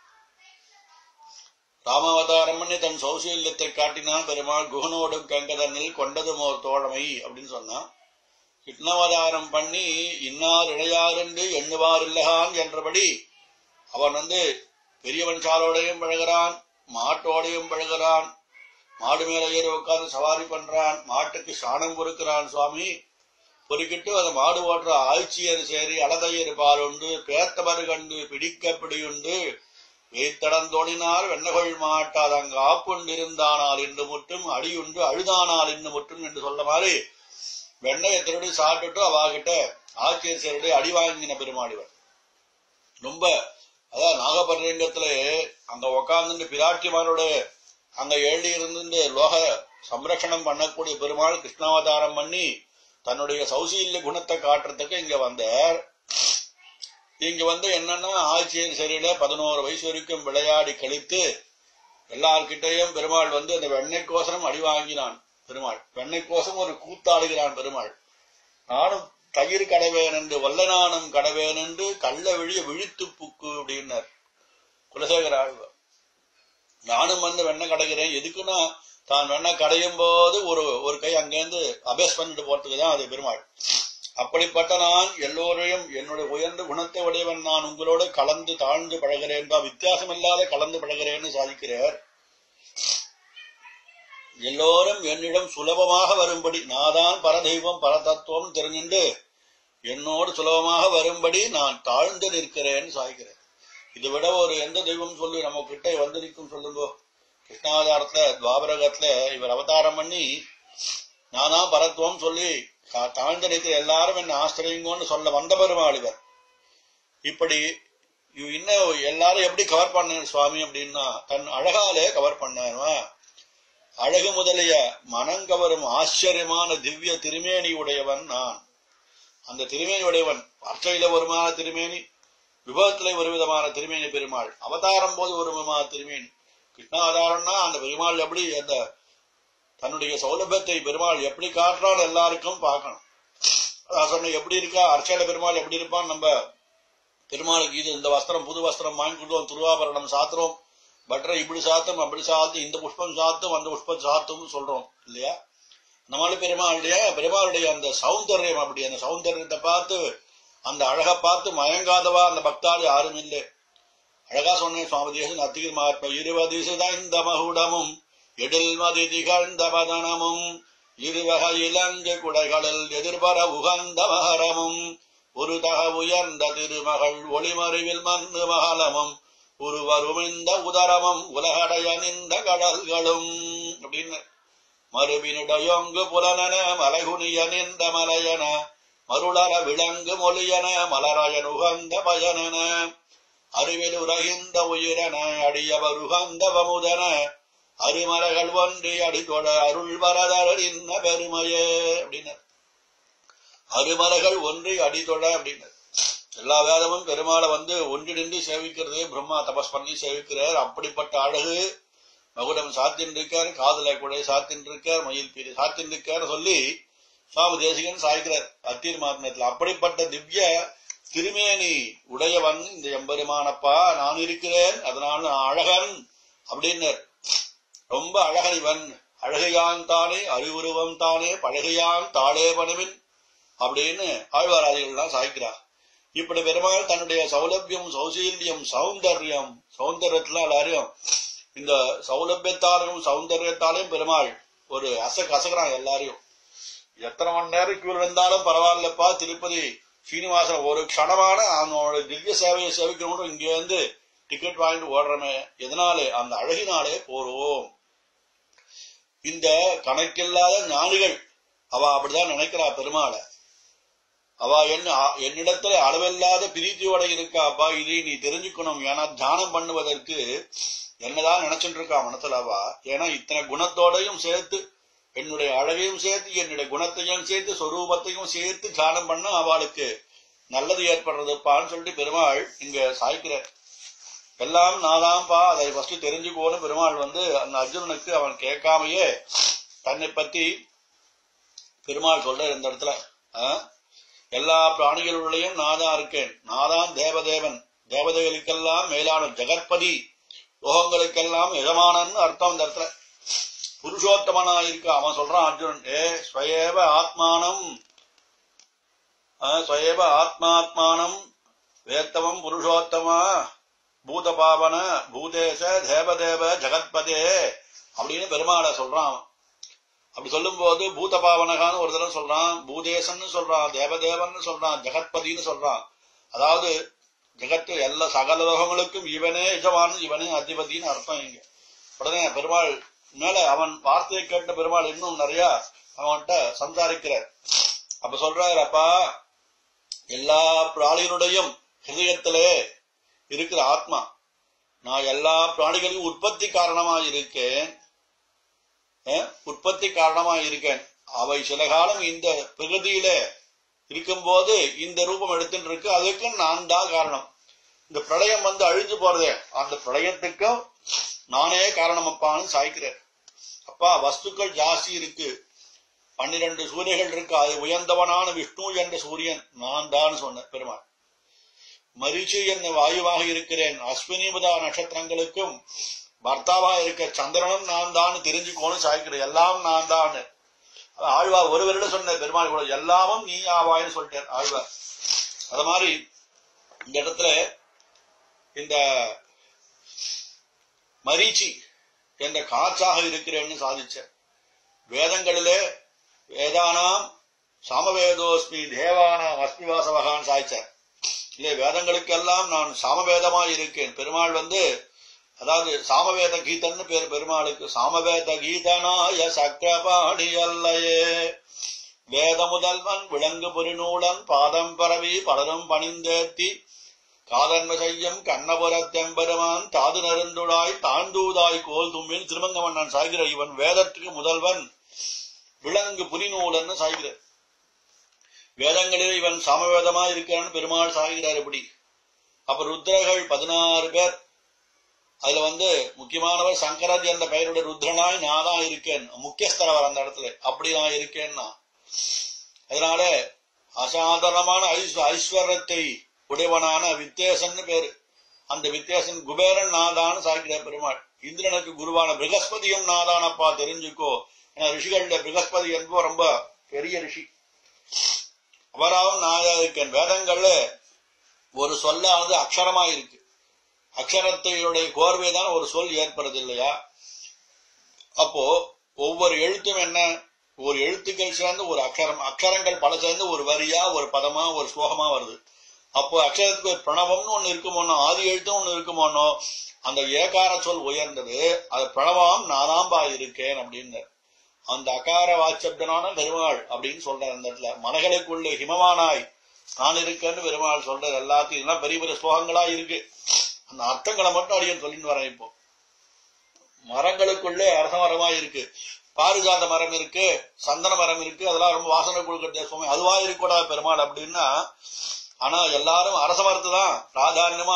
ராமாவதாரம் பண்ணி தன் சௌசல்யத்தை காட்டினான் பெருமாள் குகனோடும் கங்கதனில் கொண்டதும் ஒரு தோழமை அப்படின்னு சொன்னான் கிருஷ்ணாவதாரம் பண்ணி இன்னார் இடையார் என்று எண்ணுவார் இல்லகான் என்றபடி அவன் வந்து பெரியவன் சாலோடையும் பழகிறான் மாட்டோடையும் பழகிறான் மாடு மேல ஏறி உட்கார்ந்து சவாரி பண்றான் மாட்டுக்கு சாணம் பொறுக்கிறான் சுவாமி பொறுக்கிட்டு அந்த மாடு ஓட்டுற ஆய்ச்சியர் சேரி அலதையர் பாலுண்டு பேத்தவர் கண்டு பிடிக்க பிடியுண்டு வேத்தடந்தோணினார் வெண்ணகொள் மாட்டாது அங்கு ஆப்புண்டிருந்தானால் என்று மட்டும் அடியுண்டு அழுதானால் என்று மட்டும் என்று சொல்ல மாதிரி வெண்ணையை திருடி சாப்பிட்டுட்டு அவாகிட்ட ஆட்சியர் சேருடைய அடி வாங்கின பெருமாடிவர் ரொம்ப அதான் நாகபரலிங்கத்துல அங்க உக்காந்துட்டு பிராட்டிமாரோட அங்க எழுதி இருந்து லோக சம்ரட்சணம் பண்ணக்கூடிய பெருமாள் கிருஷ்ணாவதாரம் பண்ணி தன்னுடைய சௌசீல்ய குணத்தை காட்டுறதுக்கு இங்க வந்தார் இங்க வந்து என்னன்னா ஆட்சியர் சரியில பதினோரு வயசு வரைக்கும் விளையாடி கழித்து எல்லார்கிட்டையும் பெருமாள் வந்து அந்த வெண்ணெய்க்கோசரம் அடி வாங்கினான் பெருமாள் வெண்ணெய்க்கோசம் ஒரு கூத்தாடுகிறான் பெருமாள் நானும் தயிர் கடவேன் என்று வல்லநானும் கடவேன் என்று கள்ள விழிய விழித்து புக்கு அப்படின்னார் குலசேகர ஆழ்வார் நானும் வந்து வெண்ணெய் கடைகிறேன் எதுக்குன்னா தான் வெண்ணெய் கடையும் போது ஒரு ஒரு கை அங்கேருந்து அபேஸ் பண்ணிட்டு போறதுக்கு தான் அது பெருமாள் அப்படிப்பட்ட நான் எல்லோரையும் என்னுடைய உயர்ந்த குணத்தை உடையவன் நான் உங்களோட கலந்து தாழ்ந்து பழகிறேன் தான் வித்தியாசம் இல்லாத கலந்து பழகிறேன்னு சாதிக்கிறார் எல்லோரும் என்னிடம் சுலபமாக வரும்படி நாதான் பரதெய்வம் பரதத்துவம் தெரிஞ்சுண்டு என்னோடு சுலபமாக வரும்படி நான் தாழ்ந்து நிற்கிறேன்னு சாய்க்கிறேன் இதை விட ஒரு எந்த தெய்வம் சொல்லி நம்ம கிட்ட வந்து நிற்கும் சொல்லுங்க கிருஷ்ணாவதாரத்துல துவாபரகத்துல இவர் அவதாரம் பண்ணி நானா பரத்துவம் சொல்லி கா- தாழ்ந்து நிற்கிற எல்லாரும் என்ன ஆசிரியங்கன்னு சொல்ல வந்த பெருமாள் இவர் இப்படி இவ் இன்னும் எல்லாரும் எப்படி கவர் பண்ண சுவாமி அப்படின்னா தன் அழகாலே கவர் பண்ணாருவா அழகு முதலிய மனங்கவரும் ஆச்சரியமான திவ்ய திருமேனி உடையவன் நான் அந்த திருமேனி உடையவன் அர்ச்சையில வருமான திருமேனி விபவத்திலே ஒரு விதமான திருமேனி பெருமாள் அவதாரம் போது ஒரு விதமான திருமேனி கிருஷ்ணாவதாரம்னா அந்த பெருமாள் எப்படி அந்த தன்னுடைய சௌலபியத்தை பெருமாள் எப்படி காட்டுறான்னு எல்லாருக்கும் பார்க்கணும் அதான் சொன்ன எப்படி இருக்கா அர்ச்சையில பெருமாள் எப்படி இருப்பான் நம்ம பெருமாளுக்கு இது இந்த வஸ்திரம் புது வஸ்திரம் வாங்கி கொடுத்தோம் திருவாபரணம் சாத்துறோம் பட்டரை இப்படி சாத்தும் அப்படி சாத்தும் இந்த புஷ்பம் சாத்தும் அந்த புஷ்பம் சாத்தும் சொல்றோம் இல்லையா அந்த மாதிரி பெருமாளுடைய பெருமாளுடைய அந்த சௌந்தர்யம் அப்படி அந்த சௌந்தர்யத்தை பார்த்து அந்த அழகை பார்த்து மயங்காதவா அந்த பக்தாள் யாரும் இல்லை அழகா சொன்னேன் சுவாமி தேசன் அத்திகிர் மகாத்மா இருபது இந்த மகுடமும் எழில் மதி திகழ்ந்த பதனமும் இருவக இலங்கு குடைகளில் எதிர்பர உகந்த மகரமும் ஒரு தக உயர்ந்த திருமகள் ஒளிமறிவில் மண்ணு மகளமும் உருவருமிந்த உதரமும் உலகடைய நின்ற கடல்களும் அப்படின்னு மறுபினுடையொங்கு புலனன மலைகுனிய நின்ற மலையன மருளர விளங்கு மொழியன மலராயன் உகந்த பயனன அறிவில் உலகின்ற உயிரன அடியவர் உகந்த வமுதன அருமலைகள் ஒன்றி அடித்தொட அருள் வரதர் இன்ன பெருமையே அப்படின்னு அருமலைகள் ஒன்றி அடித்தொட அப்படின்னு எல்லா வேதமும் பெருமாளை வந்து ஒன்றிணைந்து சேவிக்கிறது பிரம்மா தபஸ் பண்ணி சேவிக்கிறார் அப்படிப்பட்ட அழகு மகுடம் சாத்தின் இருக்கார் காதல குடை சாத்தின் இருக்கார் மயில் பீரி சாத்தின் இருக்கார் சொல்லி சுவாமி தேசிகன் சாய்க்கிறார் அத்தீர் மாத்மத்தில் அப்படிப்பட்ட திவ்ய திருமேனி உடையவன் இந்த எம்பெருமானப்பா நான் இருக்கிறேன் அதனால நான் அழகன் அப்படின்னர் ரொம்ப அழகன் இவன் அழகையான் தானே அறிவுருவம் தானே பழகையான் தாளே பணிவின் அப்படின்னு ஆழ்வாராதிகள்லாம் சாய்க்கிறார் இப்படி பெருமாள் தன்னுடைய சௌலபியம் சௌசீல்யம் சௌந்தர்யம் சௌந்தர்யத்துல எல்லாரையும் இந்த சௌலபியத்தாலையும் சௌந்தர்யத்தாலையும் பெருமாள் ஒரு அசக் அசகுறான் எல்லாரையும் எத்தனை மணி நேரம் கியூ இருந்தாலும் பரவாயில்லப்பா திருப்பதி சீனிவாசன் ஒரு க்ஷணமான அவனோட திவ்ய சேவையை சேவிக்கணும் இங்க வந்து டிக்கெட் வாங்கிட்டு ஓடுறமே எதனாலே அந்த அழகினாலே போறோம் இந்த கணக்கில்லாத ஞானிகள் அவ அப்படிதான் நினைக்கிறா பெருமாளை அவ என்ன என்னிடத்துல அளவில்லாத பிரீத்தியோட இருக்கா அப்பா இதை நீ தெரிஞ்சுக்கணும் ஏன்னா தியானம் பண்ணுவதற்கு என்னதான் நினைச்சுட்டு இருக்கா மனசுல அவ ஏன்னா இத்தனை குணத்தோடையும் சேர்த்து என்னுடைய அழகையும் சேர்த்து என்னுடைய குணத்தையும் சேர்த்து சொரூபத்தையும் சேர்த்து தியானம் பண்ண அவளுக்கு நல்லது ஏற்படுறதுப்பான்னு சொல்லிட்டு பெருமாள் இங்க சாய்க்கிறார் எல்லாம் நாதாம்பா அதை ஃபர்ஸ்ட் தெரிஞ்சுக்கோன்னு பெருமாள் வந்து அந்த அர்ஜுனனுக்கு அவன் கேட்காமையே தன்னை பத்தி பெருமாள் சொல்ற இந்த இடத்துல ஆ? எல்லா பிராணிகளுடையும் நாதான் இருக்கேன் நாதான் தேவதேவன் தேவதைகளுக்கெல்லாம் மேலான ஜெகற்பதி லோகங்களுக்கெல்லாம் எஜமானன்னு அர்த்தம் இந்த இடத்துல புருஷோத்தமனா இருக்க அவன் சொல்றான் அர்ஜுனன் ஏ ஸ்வயேவ ஆத்மானம் ஆ, ஸ்வயேவ ஆத்மாத்மானம் வேத்தவம் புருஷோத்தமா பூதபாவன பூதேச தேவதேவ ஜெகத்பதே அப்படின்னு பெருமாளை சொல்றான் அவன். அப்படி சொல்லும்போது பூதபாவனகான்னு ஒரு தடவை சொல்றான் பூதேசன்னு சொல்றான் தேவதேவன்னு சொல்றான் ஜெகத்பதின்னு சொல்றான் அதாவது ஜெகத்து எல்லா சகல லோகங்களுக்கும் இவனே எஜமானு இவனே அதிபதின்னு அர்த்தம் இங்க உடனே பெருமாள் மேல அவன் வார்த்தையை கேட்ட பெருமாள் இன்னும் நிறைய அவன்கிட்ட சம்சாரிக்கிறார் அப்ப சொல்றாரு அப்பா எல்லா பிராணிகளுடையும் ஹிருதயத்திலே இருக்கிற ஆத்மா நான் எல்லா பிராணிகளையும் உற்பத்தி காரணமா இருக்கேன் அஹ், உற்பத்தி காரணமா இருக்கேன் அவை சில காலம் இந்த பிரகதியில இருக்கும்போது இந்த ரூபம் எடுத்துட்டு இருக்கு அதுக்கும் நான் தான் காரணம் இந்த பிரளயம் வந்து அழிஞ்சு போறதே அந்த பிரளயத்துக்கும் நானே காரணம் அப்பான்னு சாய்க்கிறேன் அப்பா வஸ்துக்கள் ஜாஸ்தி இருக்கு பன்னிரண்டு சூரியர்கள் இருக்கு அது உயர்ந்தவனான விஷ்ணு என்ற சூரியன் நான் தான் சொன்ன பெருமாள் மரிச்சு என்ன வாயுவாக இருக்கிறேன் அஸ்வினி முதா நட்சத்திரங்களுக்கும் பர்த்தாவா இருக்க சந்திரனும் நான் தான் தெரிஞ்சுக்கோன்னு சாய்க்கிறேன் எல்லாம் நான் தான் ஆழ்வார் ஒரு வருடம் சொன்ன பெருமாள் கூட எல்லாமும் நீ ஆவாய்னு சொல்லிட்டார் ஆழ்வார் அது மாதிரி இந்த இடத்துல இந்த மரீச்சி என்ற காற்றாக இருக்கிறேன்னு சாதிச்சார் வேதங்களிலே வேதானாம் சாமவேதோஸ்மி தேவானாம் அஸ்மி வாசவகான்னு சாதிச்சார் இல்லை வேதங்களுக்கெல்லாம் நான் சாமவேதமாய் இருக்கேன் பெருமாள் வந்து அதாவது சாமவேத கீதன்னு பேர் பெருமாளுக்கு சாமவேத கீதனாய சக்கரபாணி அல்லையே வேத முதல்வன் விலங்கு பெருநூலன் பாதம் பரவி பலரும் பணிந்தேத்தி காதன்ம செய்யும் கண்ணபுரத்தெம்பெருமான் தாது நெருந்துடாய் தாண்டூதாய் கோல் தும்மின் திருமங்கமன்னன் சாய்கிற இவன் வேதத்துக்கு முதல்வன் விலங்கு புரிநூலன்னு சாய்கிறார் வேதங்களில் இவன் சமவேதமா இருக்கிறான்னு பெருமாள் சாகிறார் எப்படி அப்ப ருத்ரர்கள் பதினாறு பேர் அதுல வந்து முக்கியமானவர் சங்கரத் என்ற பெயருடைய ருத்ரனாய் நான் தான் இருக்கேன் முக்கியஸ்தரவர் அந்த இடத்துல அப்படி நான் இருக்கேன்னா அதனால அசாதாரணமான ஐஸ்- ஐஸ்வர்யத்தை உடையவனான வித்தேசன் பேரு அந்த வித்தேசன் குபேரன் நாதான்னு சாய்கிற பெருமாள் இந்திரனுக்கு குருவான பிரகஸ்பதியும் நாதானப்பா தெரிஞ்சுக்கோ ஏன்னா ரிஷிகள்ல பிரகஸ்பதி என்பவர் ரொம்ப பெரிய ரிஷி அவராவும் நான் இருக்கேன் வேதங்கள்ல ஒரு சொல்லானது அக்ஷரமா இருக்கு அக்ஷரத்தையுடைய கோர்வை தான் ஒரு சொல் ஏற்படுறது இல்லையா அப்போ ஒவ்வொரு எழுத்தும் என்ன ஒரு எழுத்துக்கள் சேர்ந்து ஒரு அக்ஷரம் அக்ஷரங்கள் பல சேர்ந்து ஒரு வரியா ஒரு பதமா ஒரு ஸ்லோகமா வருது அப்போ அக்ஷரத்துக்கு ஒரு பிரணவம்னு ஒண்ணு இருக்குமோனோ ஆதி எழுத்தும் ஒண்ணு இருக்குமோனோ அந்த ஏகார சொல் உயர்ந்தது அது பிரணவம் நானாம்பா இருக்கேன் அப்படின்னு அந்த அகார வாச்சப்தனான பெருமாள் அப்படின்னு சொல்றார் அந்த இடத்துல மலைகளுக்குள்ளே ஹிமவானாய் நான் இருக்கேன்னு பெருமாள் சொல்றது எல்லாத்தையும் இதெல்லாம் பெரிய பெரிய ஸ்லோகங்களா இருக்கு அந்த அர்த்தங்களை மட்டும் அடியன் சொல்லிட்டு வரேன் இப்போ மரங்களுக்குள்ளே அரச மரமா இருக்கு பாரிஜாத மரம் இருக்கு சந்தன மரம் இருக்கு அதெல்லாம் ரொம்ப வாசனை கொடுக்கறது சுவாமி அதுவா இருக்கக்கூடா பெருமாள் அப்படின்னா ஆனா எல்லாரும் அரச மரத்தை தான் பிராதானியமா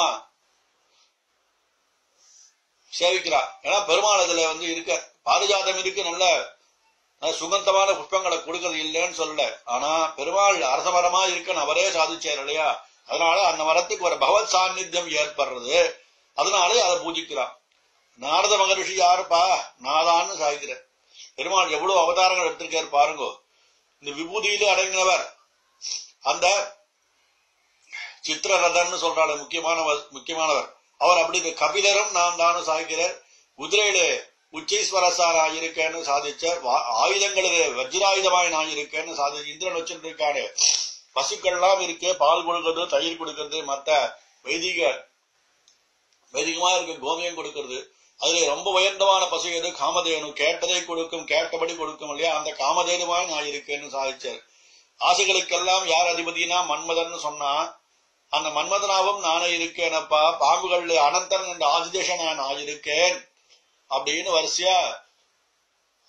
சேவிக்கிறா ஏன்னா பெருமாள் அதுல வந்து இருக்க பாரிஜாதம் இருக்கு நல்ல நல்ல சுகந்தமான புஷ்பங்களை கொடுக்கறது இல்லைன்னு சொல்லல ஆனா பெருமாள் அரச மரமா இருக்குன்னு அவரே சாதிச்சார் இல்லையா அதனால அந்த மரத்துக்கு ஒரு பகவத் சாநித்தியம் ஏற்படுறது அதனாலே அதை பூஜிக்கிறான் நாரத மகரிஷி யாருப்பா நாதான்னு சாய்க்கிற பெருமாள் எவ்வளவு அவதாரங்கள் எடுத்திருக்காரு பாருங்க இந்த விபூதியிலே அடங்கினவர் அந்த சித்திரரதன்னு சொல்றாரு முக்கியமானவர் முக்கியமானவர் அவர் அப்படி இந்த கபிலரும் நான் தானும் சாய்க்கிறார் குதிரையிலே உச்சீஸ்வரசார் ஆயிருக்கேன்னு சாதிச்சார் வா- ஆயுதங்களிலே வஜ்ராயுதமாய் நான் இருக்கேன்னு சாதிச்சு இந்திரன் வச்சுட்டு இருக்காரு பசுக்கள்லாம் இருக்கு பால் கொடுக்கறது தயிர் கொடுக்கறது மத்த வைதிக வைதிகமா இருக்க கோமியம் கொடுக்கறது அதுல ரொம்ப உயர்ந்தமான பசு எது காமதேனு கேட்டதை கொடுக்கும் கேட்டபடி கொடுக்கும் இல்லையா அந்த காமதேனுவாய் நான் இருக்கேன்னு சாதிச்சார் ஆசைகளுக்கெல்லாம் யார் அதிபதினா மன்மதன் சொன்னா அந்த மன்மதனாவும் நானே இருக்கேனப்பா பாம்புகள் அனந்தன் என்ற ஆதிதேசன் நான் இருக்கேன் அப்படின்னு வரிசையா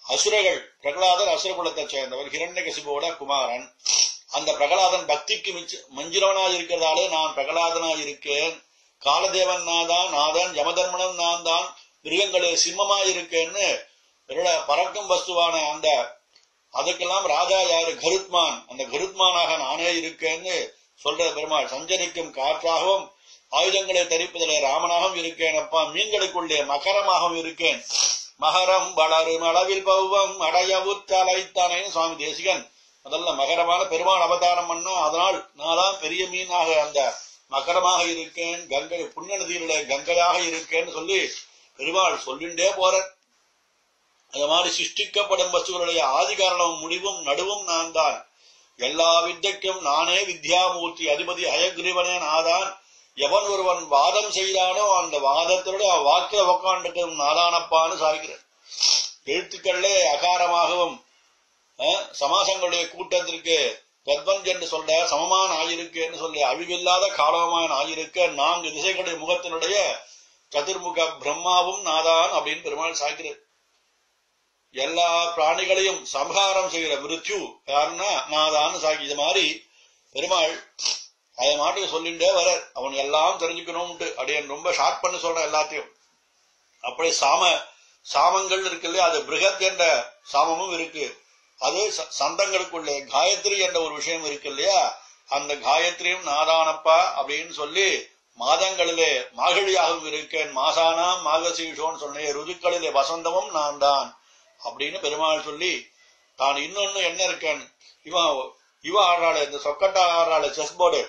அசுரர்கள் பிரகலாதன் அசுர குலத்தைச் சேர்ந்தவர் ஹிரண்யகசிபோட குமாரன் அந்த பிரகலாதன் பக்திக்கு மிச்ச மஞ்சிரவனாய் இருக்கிறதாலே நான் பிரகலாதனாய் இருக்கேன் காலதேவன் நான் தான் நாதன் யமதர்மனன் நான் தான் மிருகங்களே சிம்மமாய் இருக்கேன்னு என்னோட பறக்கும் வஸ்துவான அந்த அதுக்கெல்லாம் ராஜா யாரு கருத்மான் அந்த கருத்மானாக நானே இருக்கேன்னு சொல்ற பெருமாள் சஞ்சரிக்கும் காற்றாகவும் ஆயுதங்களை தரிப்பதிலே ராமனாகவும் இருக்கேன் அப்பா மீன்களுக்குள்ளே மகரமாகவும் இருக்கேன் மகரம் வளரும் அளவில் பௌவம் அடையவுத்தலைத்தானேன்னு சுவாமி தேசிகன் முதல்ல மகரமான பெருமாள் அவதாரம் பண்ணா அதனால் நான் தான் பெரிய மீனாக அந்த மகரமாக இருக்கேன் கங்கை புண்ணிய நதியிலே கங்கையாக இருக்கேன்னு சொல்லி பெருமாள் சொல்லிண்டே போற அது மாதிரி சிருஷ்டிக்கப்படும் வஸ்துகளுடைய ஆதி காரணம் முடிவும் நடுவும் நான் தான் எல்லா வித்தைக்கும் நானே வித்யாமூர்த்தி அதிபதி ஹயக்ரீவனே நாதான் எவன் ஒருவன் வாதம் செய்தானோ அந்த வாதத்தோட வாக்கில உக்காண்டுக்கும் நாதானப்பான்னு சாய்கிறேன் எழுத்துக்களே அகாரமாகவும் அஹ், சமாசங்களுடைய கூட்டத்திற்கு தத்வன் என்று சொல்ல சமமான ஆயிருக்கேன்னு சொல்லி அழிவில்லாத காலமான ஆயிருக்க நான்கு திசைகளுடைய முகத்தினுடைய சதுர்முக பிரம்மாவும் நாதான் அப்படின்னு பெருமாள் சாய்க்கிறார் எல்லா பிராணிகளையும் சம்ஹாரம் செய்கிற மிருத்யு யாருன்னா நாதான்னு சாக்கி இது மாதிரி பெருமாள் அதை மாட்டுக்கு சொல்லிண்டே வர அவன் எல்லாம் தெரிஞ்சுக்கணும்ட்டு அப்படின்னு ரொம்ப ஷார்ட் பண்ணி சொல்றான் எல்லாத்தையும் அப்படி சாம சாமங்கள் இருக்கு இல்லையா அது பிருகத் என்ற சாமமும் இருக்கு அது ச- சந்தங்களுக்குள்ளே காயத்ரி என்ற ஒரு விஷயம் இருக்கு இல்லையா அந்த காயத்ரியும் நாதானப்பா அப்படின்னு சொல்லி மாதங்களிலே மாகழியாகவும் இருக்கேன் மாசானாம் மாகசீஷோன்னு சொன்னேன் ருதுக்களிலே வசந்தமும் நான் தான் அப்படின்னு பெருமாள் சொல்லி தான் இன்னொன்னு என்ன இருக்கேன் இவன் இவன் ஆடுறாள் இந்த சொக்கட்டா ஆடுறாள் செஸ் போர்டு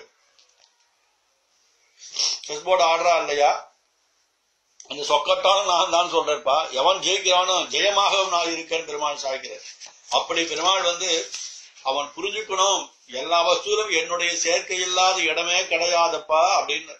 செஸ் போர்டு ஆடுறா இல்லையா அந்த சொக்கட்டாலும் நான் தான் சொல்றேன்ப்பா எவன் ஜெயிக்கிறானோ ஜெயமாகவும் நான் இருக்கேன் பெருமாள் சாய்க்கிறேன் அப்படி பெருமாள் வந்து அவன் புரிஞ்சுக்கணும் எல்லா வஸ்துவிலும் என்னுடைய சேர்க்கை இல்லாத இடமே கிடையாதப்பா அப்படின்னு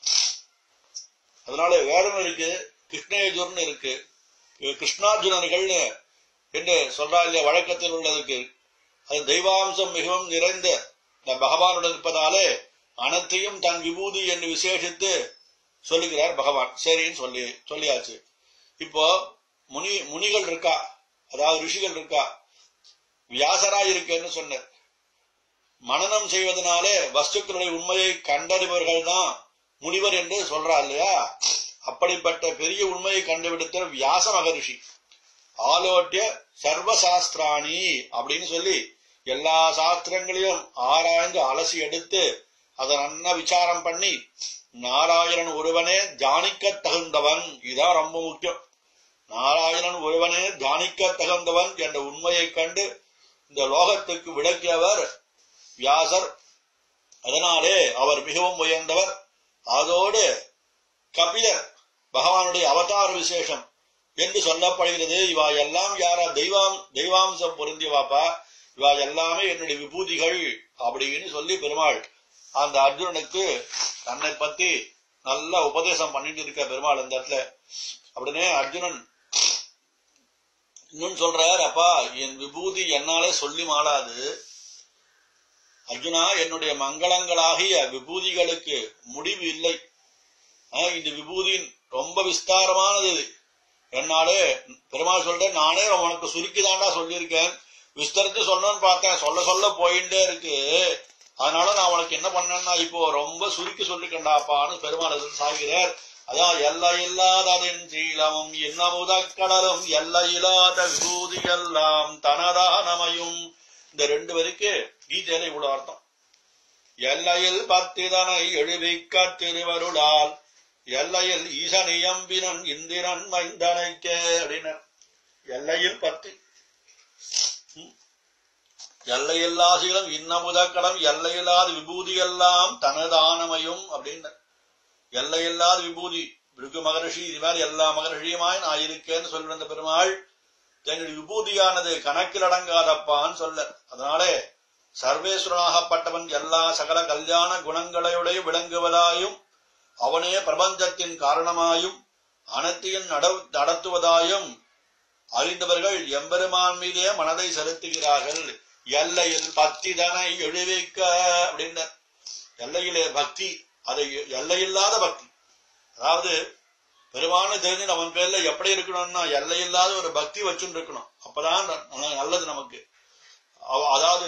அதனால வேதம் இருக்கு கிருஷ்ணயஜுர்னு இருக்கு இது கிருஷ்ணார்ஜுனர்கள்னு என்று சொல்றா இல்லையா வழக்கத்தில் உள்ளதுக்கு அது தெய்வாம்சம் மிகவும் நிறைந்த இந்த பகவானுடன் இருப்பதாலே அனைத்தையும் தன் விபூதி என்று விசேஷித்து சொல்லுகிறார் பகவான் சரின்னு சொல்லி சொல்லியாச்சு இப்போ முனி முனிகள் இருக்கா அதாவது ரிஷிகள் இருக்கா வியாசராய் இருக்கேன்னு சொன்னார் மனனம் செய்வதனாலே வஸ்துக்களுடைய உண்மையை கண்டறிபவர்கள் தான் முனிவர் என்று சொல்றா இல்லையா அப்படிப்பட்ட பெரிய உண்மையை கண்டுபிடித்த வியாச மகரிஷி ஆலோட்டிய சர்வசாஸ்திராணி அப்படின்னு சொல்லி எல்லா சாஸ்திரங்களையும் ஆராய்ந்து அலசி எடுத்து அதை நன்னா விசாரம் பண்ணி நாராயணன் ஒருவனே தியானிக்க தகுந்தவன் இதுதான் ரொம்ப முக்கியம் நாராயணன் ஒருவனே தியானிக்க தகுந்தவன் என்ற உண்மையை கண்டு இந்த லோகத்துக்கு விளக்கியவர் வியாசர் அதனாலே அவர் மிகவும் உயர்ந்தவர் அதோடு கபிலர் பகவானுடைய அவதார விசேஷம் என்று சொல்லப்படுகிறது இவா எல்லாம் யாரா தெய்வாம் தெய்வாம்சம் பொருந்தியவாப்பா இவா எல்லாமே என்னுடைய விபூதிகள் அப்படின்னு சொல்லி பெருமாள் அந்த அர்ஜுனனுக்கு தன்னை பத்தி நல்ல உபதேசம் பண்ணிட்டு இருக்க பெருமாள் அந்த இடத்துல அப்படின்னே அர்ஜுனன் இன்னும் சொல்றார் அப்பா என் விபூதி என்னாலே சொல்லி மாளாது அர்ஜுனா என்னுடைய மங்களங்களாகிய விபூதிகளுக்கு முடிவு இல்லை ஆஹ் இந்த விபூதியின் ரொம்ப விஸ்தாரமானது இது என்னாலே பெருமாள் சொல்றேன் நானே உனக்கு சுருக்கிதாண்டா சொல்லியிருக்கேன் விஸ்தரித்து சொல்லணும்னு பார்த்தேன் சொல்ல சொல்ல போயிட்டே இருக்கு அதனால நான் உனக்கு என்ன பண்ணேன்னா இப்போ ரொம்ப சுருக்கி சொல்லிக்கண்டாப்பான்னு பெருமாள் எதிர்த்து சாகிறார் அதான் எல்லை இல்லாததின் சீலமும் இன்னமுதக்கடலும் எல்லை இல்லாத விபூதி எல்லாம் தனதானமையும் இந்த ரெண்டு பேருக்கு கீதையில இவ்வளவு அர்த்தம் எல்லையில் பத்திதனை எழுவிக்க திருவருளால் எல்லையில் ஈசனியம்பினன் இந்திரன் மைந்தனைக்கே அப்படின்னு எல்லையில் பத்து ம். எல்லையில்லா சீலம் இன்னமுதக்கடம் எல்லையில்லாத விபூதி எல்லாம் தனதானமையும் அப்படின்னு எல்லையில்லாத விபூதி பிருகு மகரிஷி இது மாதிரி எல்லா மகரிஷியுமாய் நான் இருக்கேன்னு சொல்ற அந்த பெருமாள் தன்னுடைய விபூதியானது கணக்கில் அடங்காதப்பான்னு சொல்ல அதனாலே சர்வேஸ்வரனாகப்பட்டவன் எல்லா சகல கல்யாண குணங்களையுடைய விளங்குவதாயும் அவனே பிரபஞ்சத்தின் காரணமாயும் அனைத்தையும் நட- நடத்துவதாயும் அறிந்தவர்கள் எம்பெருமான் மீதே மனதை செலுத்துகிறார்கள் எல்லையில் பக்திதனை எழுவிக்க அப்படின்ன எல்லையிலே பக்தி அதை எல்லையில்லாத பக்தி அதாவது பெருமானு தெரிஞ்சு அவன் பேர்ல எப்படி இருக்கணும்னா எல்லையில்லாத ஒரு பக்தி வச்சுட்டு இருக்கணும் அப்பதான் ந- நல்லது நமக்கு அவ- அதாவது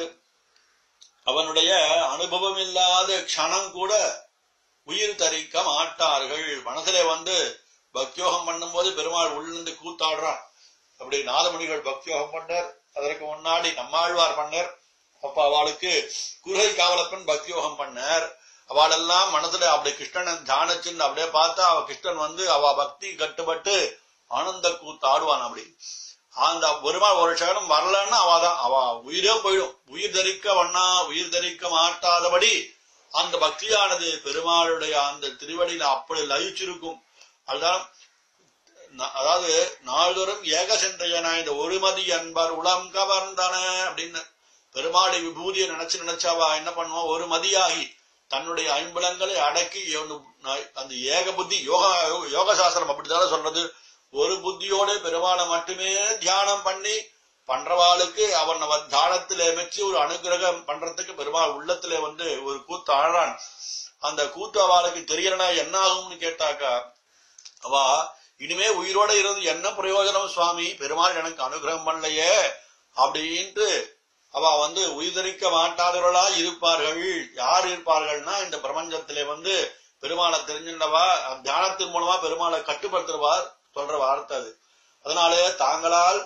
அவனுடைய அனுபவம் இல்லாத க்ஷணம் கூட உயிர் தரிக்க மாட்டார்கள் மனசுல வந்து பக்தியோகம் பண்ணும்போது பெருமாள் உள்ளிருந்து கூத்தாடுறான் அப்படி நாதமணிகள் பக்தியோகம் பண்ணார் அதற்கு முன்னாடி நம்மாழ்வார் பண்ணார் அப்ப அவளுக்கு குருகை காவலப்பன் பக்தியோகம் பண்ணார் அவளெல்லாம் மனசுல அப்படி கிருஷ்ணனை தியானிச்சுன்னு அப்படியே பார்த்தா அவ கிருஷ்ணன் வந்து அவ பக்தி கட்டுப்பட்டு ஆனந்த கூத்தாடுவான் அப்படி அந்த பெருமாள் ஒரு சகனம் வரலன்னா அவதான் அவ உயிரே போயிடும் உயிர் தரிக்க வண்ணா உயிர் தரிக்க மாட்டாதபடி அந்த பக்தியானது பெருமாளுடைய அந்த திருவடியில அப்படி லயிச்சிருக்கும் அதுதான் ந- அதாவது நாள்தோறும் ஏக சிந்தையன இந்த ஒருமதி அன்பர் உளம் கவர்ந்தன அப்படின்னு பெருமாளை விபூதியை நினைச்சு நினைச்சாவா என்ன பண்ணுவோம் ஒரு மதியாகி தன்னுடைய ஐம்புலங்களை அடக்கி எவனு- ந- அந்த ஏக புத்தி யோகா யோக சாஸ்திரம் அப்படித்தானே சொல்றது ஒரு புத்தியோட பெருமாளை மட்டுமே தியானம் பண்ணி பண்றவாளுக்கு அவன் அவன் தானத்திலே வச்சு ஒரு அனுகிரகம் பண்றதுக்கு பெருமாள் உள்ளத்திலே வந்து ஒரு கூத்து ஆழான் அந்த கூத்து அவளுக்கு தெரியலனா என்ன ஆகும்னு கேட்டாக்கா அவ இனிமே உயிரோட இருந்து என்ன பிரயோஜனம் சுவாமி பெருமாள் எனக்கு அனுகிரகம் பண்ணலையே அப்படின்ட்டு அவ வந்து உயிர்தரிக்க மாட்டாதவர்களா இருப்பார்கள் யார் இருப்பார்கள்னா இந்த பிரபஞ்சத்திலே வந்து பெருமாளை தெரிஞ்சின்றவா தியானத்தின் மூலமா பெருமாளை கட்டுப்படுத்துறவா சொல்ற வார்த்தை அது அதனாலே தாங்களால்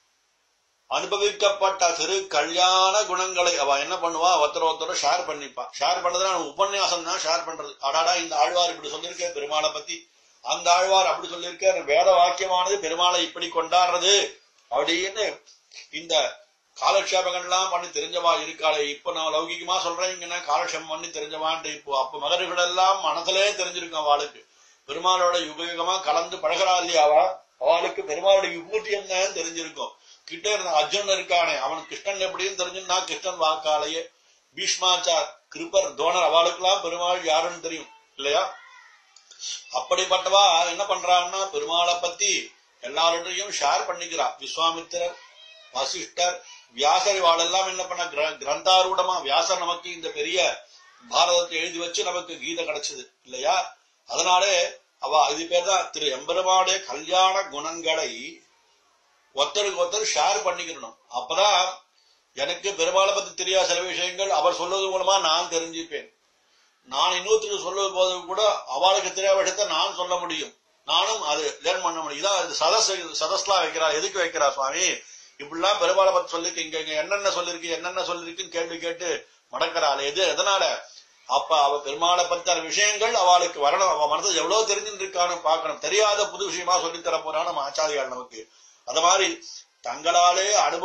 அனுபவிக்கப்பட்ட திரு கல்யாண குணங்களை அவ என்ன பண்ணுவா ஒருத்தர் ஒருத்தர் ஷேர் பண்ணிப்பா ஷேர் பண்றதுனா உபன்யாசம் தான் ஷேர் பண்றது அடாடா இந்த ஆழ்வார் இப்படி சொல்லியிருக்கேன் பெருமாளை பத்தி அந்த ஆழ்வார் அப்படி சொல்லியிருக்கார் வேத வாக்கியமானது பெருமாளை இப்படி கொண்டாடுறது அப்படின்னு இந்த காலக்ஷேபங்கள்லாம் பண்ணி தெரிஞ்சவா இருக்காளே இப்ப நான் லௌகிகமா சொல்றேங்கன்னா காலக்ஷேபம் பண்ணி தெரிஞ்சவான்ட்டு இப்போ அப்ப மகர்கள் எல்லாம் மனசுலே தெரிஞ்சிருக்கும் அவளுக்கு பெருமாளோட யுகயுகமா கலந்து பழகிறா இல்லையா அவ அவளுக்கு பெருமாளுடைய விபூதி என்னன்னு தெரிஞ்சிருக்கும் கிட்ட இருந்த அர்ஜுனன் இருக்கானே அவன் கிருஷ்ணன் எப்படின்னு தெரிஞ்சுன்னா கிருஷ்ணன் வாக்காலேயே பீஷ்மாச்சார் கிருப்பர் தோணர் அவளுக்கெல்லாம் பெருமாள் யாருன்னு தெரியும் இல்லையா அப்படிப்பட்டவா என்ன பண்றான்னா பெருமாளை பத்தி எல்லார்டையும் ஷேர் பண்ணிக்கிறா விஸ்வாமித்திரர் வசிஷ்டர் வியாசர் இவாளெல்லாம் என்ன பண்ண கிர- கிரந்தாரூடமா வியாசர் நமக்கு இந்த பெரிய பாரதத்தை எழுதி வச்சு நமக்கு கீதை கிடைச்சது இல்லையா அதனாலே அவ இது பேர் தான் திரு எம்பெருமானுடைய கல்யாண குணங்களை ஒருத்தருக்கு ஒருத்தர் ஷேர் பண்ணிக்கணும் அப்பதான் எனக்கு பெருமாளை பத்தி தெரியாத சில விஷயங்கள் அவர் சொல்வது மூலமா நான் தெரிஞ்சுப்பேன் நான் இன்னொருத்தருக்கு சொல்லும் போது கூட அவளுக்கு தெரியாத விஷயத்தை நான் சொல்ல முடியும் நானும் அது லேர்ன் பண்ண முடியும் இதான் இது சதஸ் சதஸ்லாம் வைக்கிறா எதுக்கு வைக்கிறா சுவாமி இப்படிலாம் பெருமாளை பத்தி சொல்லிருக்கு இங்க இங்க என்னென்ன சொல்லிருக்கு என்னென்ன சொல்லிருக்குன்னு கேள்வி கேட்டு மடக்கிறாள் எது எதனால அப்ப அவ பெருமாளை பத்தின விஷயங்கள் அவளுக்கு வரணும் அவ மனசு எவ்வளவு தெரிஞ்சுட்டு இருக்கான்னு பார்க்கணும் தெரியாத புது விஷயமா சொல்லித் தர போறா நம்ம ஆச்சாரியால் நமக்கு அது மாதிரி தங்களாலே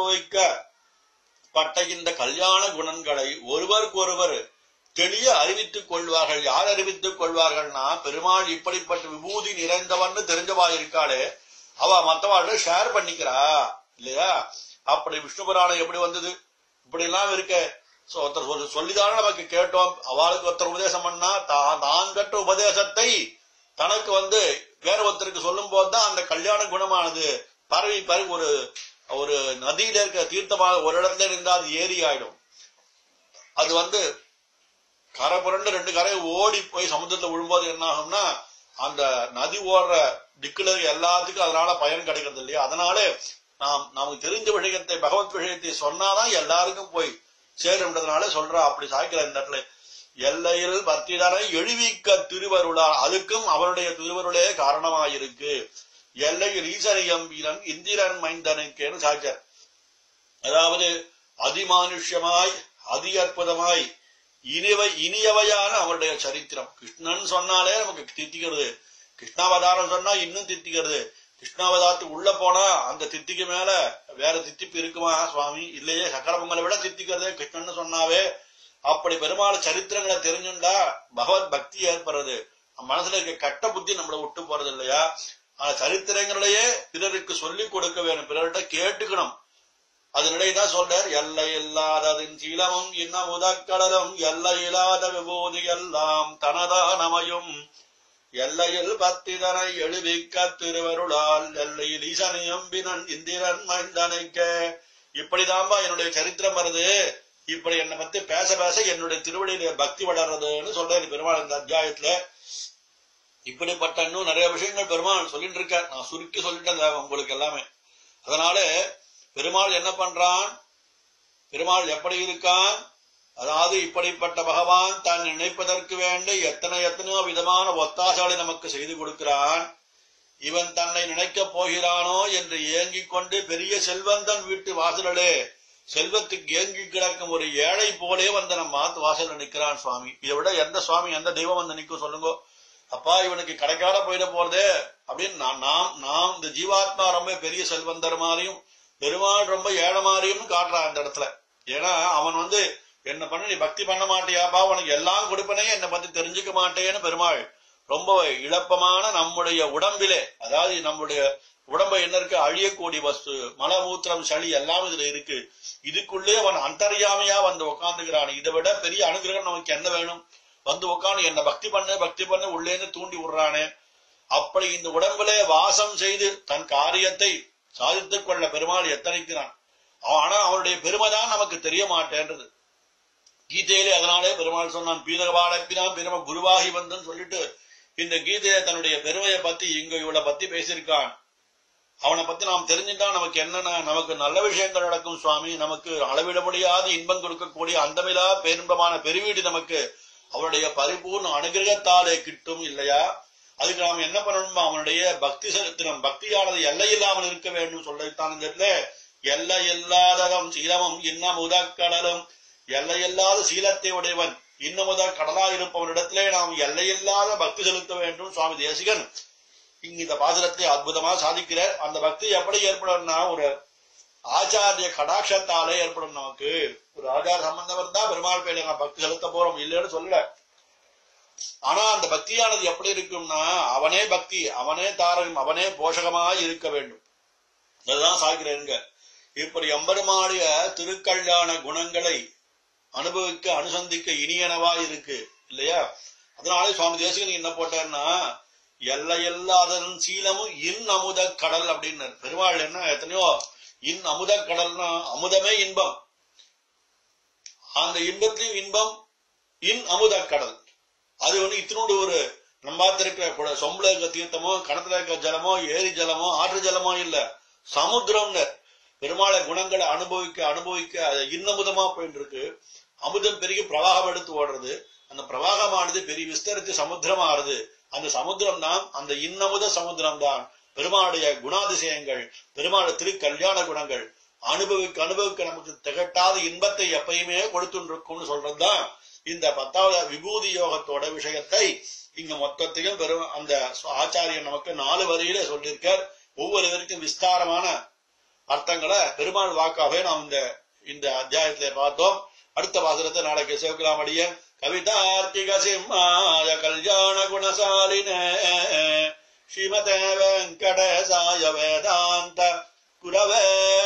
அனுபவிக்கப்பட்ட இந்த கல்யாண குணங்களை ஒருவருக்கு ஒருவர் தெளிய அறிவித்துக் கொள்வார்கள் யார் அறிவித்துக் கொள்வார்கள்னா பெருமாள் இப்படிப்பட்ட விபூதி நிறைந்தவன்னு தெரிஞ்சவா இருக்காளே அவ மத்தவாழ்ல ஷேர் பண்ணிக்கிறா இல்லையா அப்படி விஷ்ணு புராணம் எப்படி வந்தது இப்படி எல்லாம் இருக்க சோ ஒருத்தர் சொல்லி சொல்லிதானே நமக்கு கேட்டோம் அவளுக்கு ஒருத்தர் உபதேசம் பண்ணா தான் தான் கற்ற உபதேசத்தை தனக்கு வந்து வேற ஒருத்தருக்கு சொல்லும் போதுதான் அந்த கல்யாண குணமானது பரவி பரவி ஒரு ஒரு நதியில இருக்க தீர்த்தமாக ஒரு இடத்துல இருந்தா அது ஏரி ஆயிடும் அது வந்து கரை புரண்டு ரெண்டு கரை ஓடி போய் சமுத்திரத்துல விழும்போது என்ன ஆகும்னா அந்த நதி ஓடுற திக்குல இருக்க எல்லாத்துக்கும் அதனால பயன் கிடைக்கிறது இல்லையா அதனால நாம் நமக்கு தெரிஞ்ச விஷயத்தை பகவத் விஷயத்தை சொன்னாதான் எல்லாருக்கும் போய் சேருன்றதுனால சொல்றா அப்படி சாய்க்கிற இந்த இடத்துல எல்லையில் பத்திதனை எழுவிக்க திருவருளார் அதுக்கும் அவருடைய திருவருளே காரணமாயிருக்கு எல்லையில் ஈசனியம் வீரன் இந்திரன் மைந்தனுக்கேன்னு சாய்ச்சார் அதாவது அதிமானுஷ்யமாய் அதி அற்புதமாய் இனிவை இனியவையான அவருடைய சரித்திரம் கிருஷ்ணன் சொன்னாலே நமக்கு தித்திக்கிறது கிருஷ்ணாவதாரம் சொன்னா இன்னும் தித்திக்கிறது கிருஷ்ணாவதாரத்துக்கு உள்ள போனா அந்த தித்திக்கு மேல வேற தித்திப்பு இருக்குமா சுவாமி இல்லையே சக்கர பொங்கலை விட தித்திக்கிறதே கிருஷ்ணன் சொன்னாவே அப்படி பெருமாள் சரித்திரங்களை தெரிஞ்சுண்டா பகவத் பக்தி ஏற்படுறது நம்ம மனசுல இருக்க கட்ட புத்தி நம்மள விட்டு போறது இல்லையா அந்த சரித்திரங்களையே பிறருக்கு சொல்லிக் கொடுக்க வேணும் பிறர்கிட்ட கேட்டுக்கணும் அதனிடையதான் சொல்றார் எல்லை இல்லாததின் சீலமும் இன்னும் முதக்கடலும் எல்லை இல்லாத விபூதி எல்லாம் தனதானமையும் எல்லையில் பத்திதனை எழுவிக்க திருவருளால் எல்லையில் ஈசனையும் பினன் இந்திரன் மைந்தனைக்க இப்படிதான்பா என்னுடைய சரித்திரம் வருது இப்படி என்னை பத்தி பேச பேச என்னுடைய திருவடியில பக்தி வளர்றதுன்னு சொல்றாரு பெருமாள் இந்த அத்தியாயத்துல இப்படிப்பட்ட இன்னும் நிறைய விஷயங்கள் பெருமாள் சொல்லிட்டு இருக்கார் நான் சுருக்கி சொல்லிட்டேன் இந்த உங்களுக்கு எல்லாமே அதனால பெருமாள் என்ன பண்றான் பெருமாள் எப்படி இருக்கான் அதாவது இப்படிப்பட்ட பகவான் தான் நினைப்பதற்கு வேண்டி எத்தனை எத்தனையோ விதமான ஒத்தாசைகளை நமக்கு செய்து கொடுக்கிறான் இவன் தன்னை நினைக்கப் போகிறானோ என்று ஏங்கிக் கொண்டு பெரிய செல்வந்தன் வீட்டு வாசலே செல்வத்துக்கு ஏங்கி கிடக்கும் ஒரு ஏழை போலே வந்து நம்ம மாத்து வாசல்ல நிக்கிறான் சுவாமி இதை விட எந்த சுவாமி எந்த தெய்வம் வந்து நிக்கும் சொல்லுங்க அப்பா இவனுக்கு கிடைக்காத போயிட போறதே அப்படின்னு நான் நாம் நாம் இந்த ஜீவாத்மா ரொம்ப பெரிய செல்வந்தர் மாதிரியும் பெருமாள் ரொம்ப ஏழை மாதிரியும் காட்டுறான் இந்த இடத்துல ஏன்னா அவன் வந்து என்ன பண்ண நீ பக்தி பண்ண மாட்டியாப்பா உனக்கு எல்லாம் கொடுப்பனே என்னை பத்தி தெரிஞ்சுக்க மாட்டேன்னு பெருமாள் ரொம்ப இழப்பமான நம்முடைய உடம்பிலே அதாவது நம்முடைய உடம்பை என்ன இருக்கு அழியக்கூடிய வஸ்து மலமூத்திரம் சளி எல்லாம் இதுல இருக்கு இதுக்குள்ளே அவன் அந்தரியாமையா வந்து உட்காந்துக்கிறான் இதை விட பெரிய அனுகிரகம் நமக்கு என்ன வேணும் வந்து உட்காந்து என்ன பக்தி பண்ணு பக்தி பண்ணு உள்ளேன்னு தூண்டி விடுறானே அப்படி இந்த உடம்பிலே வாசம் செய்து தன் காரியத்தை சாதித்துக் கொள்ள பெருமாள் எத்தனைக்கிறான் ஆனா அவனுடைய பெருமைதான் நமக்கு தெரிய மாட்டேன்றது கீதையிலே அதனாலே பெருமாள் சொன்னான் பீதகபாலப்பினான் பெருமை குருவாகி வந்தன்னு சொல்லிட்டு இந்த கீதையில தன்னுடைய பெருமையை பத்தி இங்க இவளை பத்தி பேசியிருக்கான் அவனை பத்தி நாம் தெரிஞ்சுட்டா நமக்கு என்னென்ன நமக்கு நல்ல விஷயங்கள் நடக்கும் சுவாமி நமக்கு அளவிட முடியாத இன்பம் கொடுக்கக்கூடிய அந்தமிலா பேரின்பமான பெருவீடு நமக்கு அவனுடைய பரிபூர்ண அனுகிரகத்தாலே கிட்டும் இல்லையா அதுக்கு நாம் என்ன பண்ணணும் அவனுடைய பக்தி செலுத்தினம் பக்தியானது எல்லை இல்லாமல் இருக்க வேண்டும் சொல்லத்தான் இந்த இடத்துல எல்லை இல்லாததும் சீலமும் இன்னும் உதக்கடலும் எல்லையில்லாத சீலத்தை உடையவன் இன்னமுத கடலா இருப்பவனிடத்திலே நாம் எல்லையில்லாத பக்தி செலுத்த வேண்டும் சுவாமி தேசிகன் இங்க இந்த பாசுரத்தை அற்புதமா சாதிக்கிறார் அந்த பக்தி எப்படி ஏற்படும்னா ஒரு ஆச்சாரிய கடாட்சத்தாலே ஏற்படும் நமக்கு ஒரு ஆச்சார சம்பந்தம் இருந்தா பெருமாள் பேரை நான் பக்தி செலுத்த போறோம் இல்லைன்னு சொல்லல ஆனா அந்த பக்தியானது எப்படி இருக்கும்னா அவனே பக்தி அவனே தாரகம் அவனே போஷகமா இருக்க வேண்டும் அதுதான் சாகிறேங்க இப்படி எம்பெருமாடிய திருக்கல்யாண குணங்களை அனுபவிக்க அனுசந்திக்க இனியனவா இருக்கு இல்லையா அதனால சுவாமி தேசிகன் என்ன போட்டார்னா எல்லையில்லாதன் சீலமும் இன் அமுத கடல் அப்படின்னு பெருமாள் என்ன எத்தனையோ இன் அமுத கடல்னா அமுதமே இன்பம் அந்த இன்பத்திலும் இன்பம் இன் அமுத கடல் அது வந்து இத்தினோடு ஒரு நம்பாத்திருக்கிற சொம்புல இருக்க தீர்த்தமோ கணத்துல இருக்க ஜலமோ ஏரி ஜலமோ ஆற்று ஜலமோ இல்ல சமுத்திரம்னு பெருமாளை குணங்களை அனுபவிக்க அனுபவிக்க அது இன்னமுதமா போயிட்டு இருக்கு அமுதம் பெருகி பிரவாகம் எடுத்து ஓடுறது அந்த பிரவாகமானது பெரிய விஸ்தரித்து சமுத்திரம் ஆறுது அந்த சமுத்திரம் தான் அந்த இன்னமுத சமுத்திரம் தான் பெருமாளுடைய குணாதிசயங்கள் பெருமாள் திரு கல்யாண குணங்கள் அனுபவிக்க அனுபவிக்க நமக்கு திகட்டாத இன்பத்தை எப்பயுமே கொடுத்துருக்கும்னு சொல்றதுதான் இந்த பத்தாவது விபூதி யோகத்தோட விஷயத்தை இங்க மொத்தத்தையும் பெரும் அந்த ஆச்சாரியன் நமக்கு நாலு வரியில சொல்லியிருக்கார் ஒவ்வொரு வரைக்கும் விஸ்தாரமான அர்த்தங்களை பெருமாள் வாக்காகவே நாம் இந்த இந்த அத்தியாயத்திலே பார்த்தோம் அடுத்த வாசகத்தை நாளைக்கு சேர்க்கலாம் அடியன் கவிதார்த்திக சிம்மாய கல்யாண குணசாலின ஸ்ரீமதே வெங்கடேசாய வேதாந்த குரவே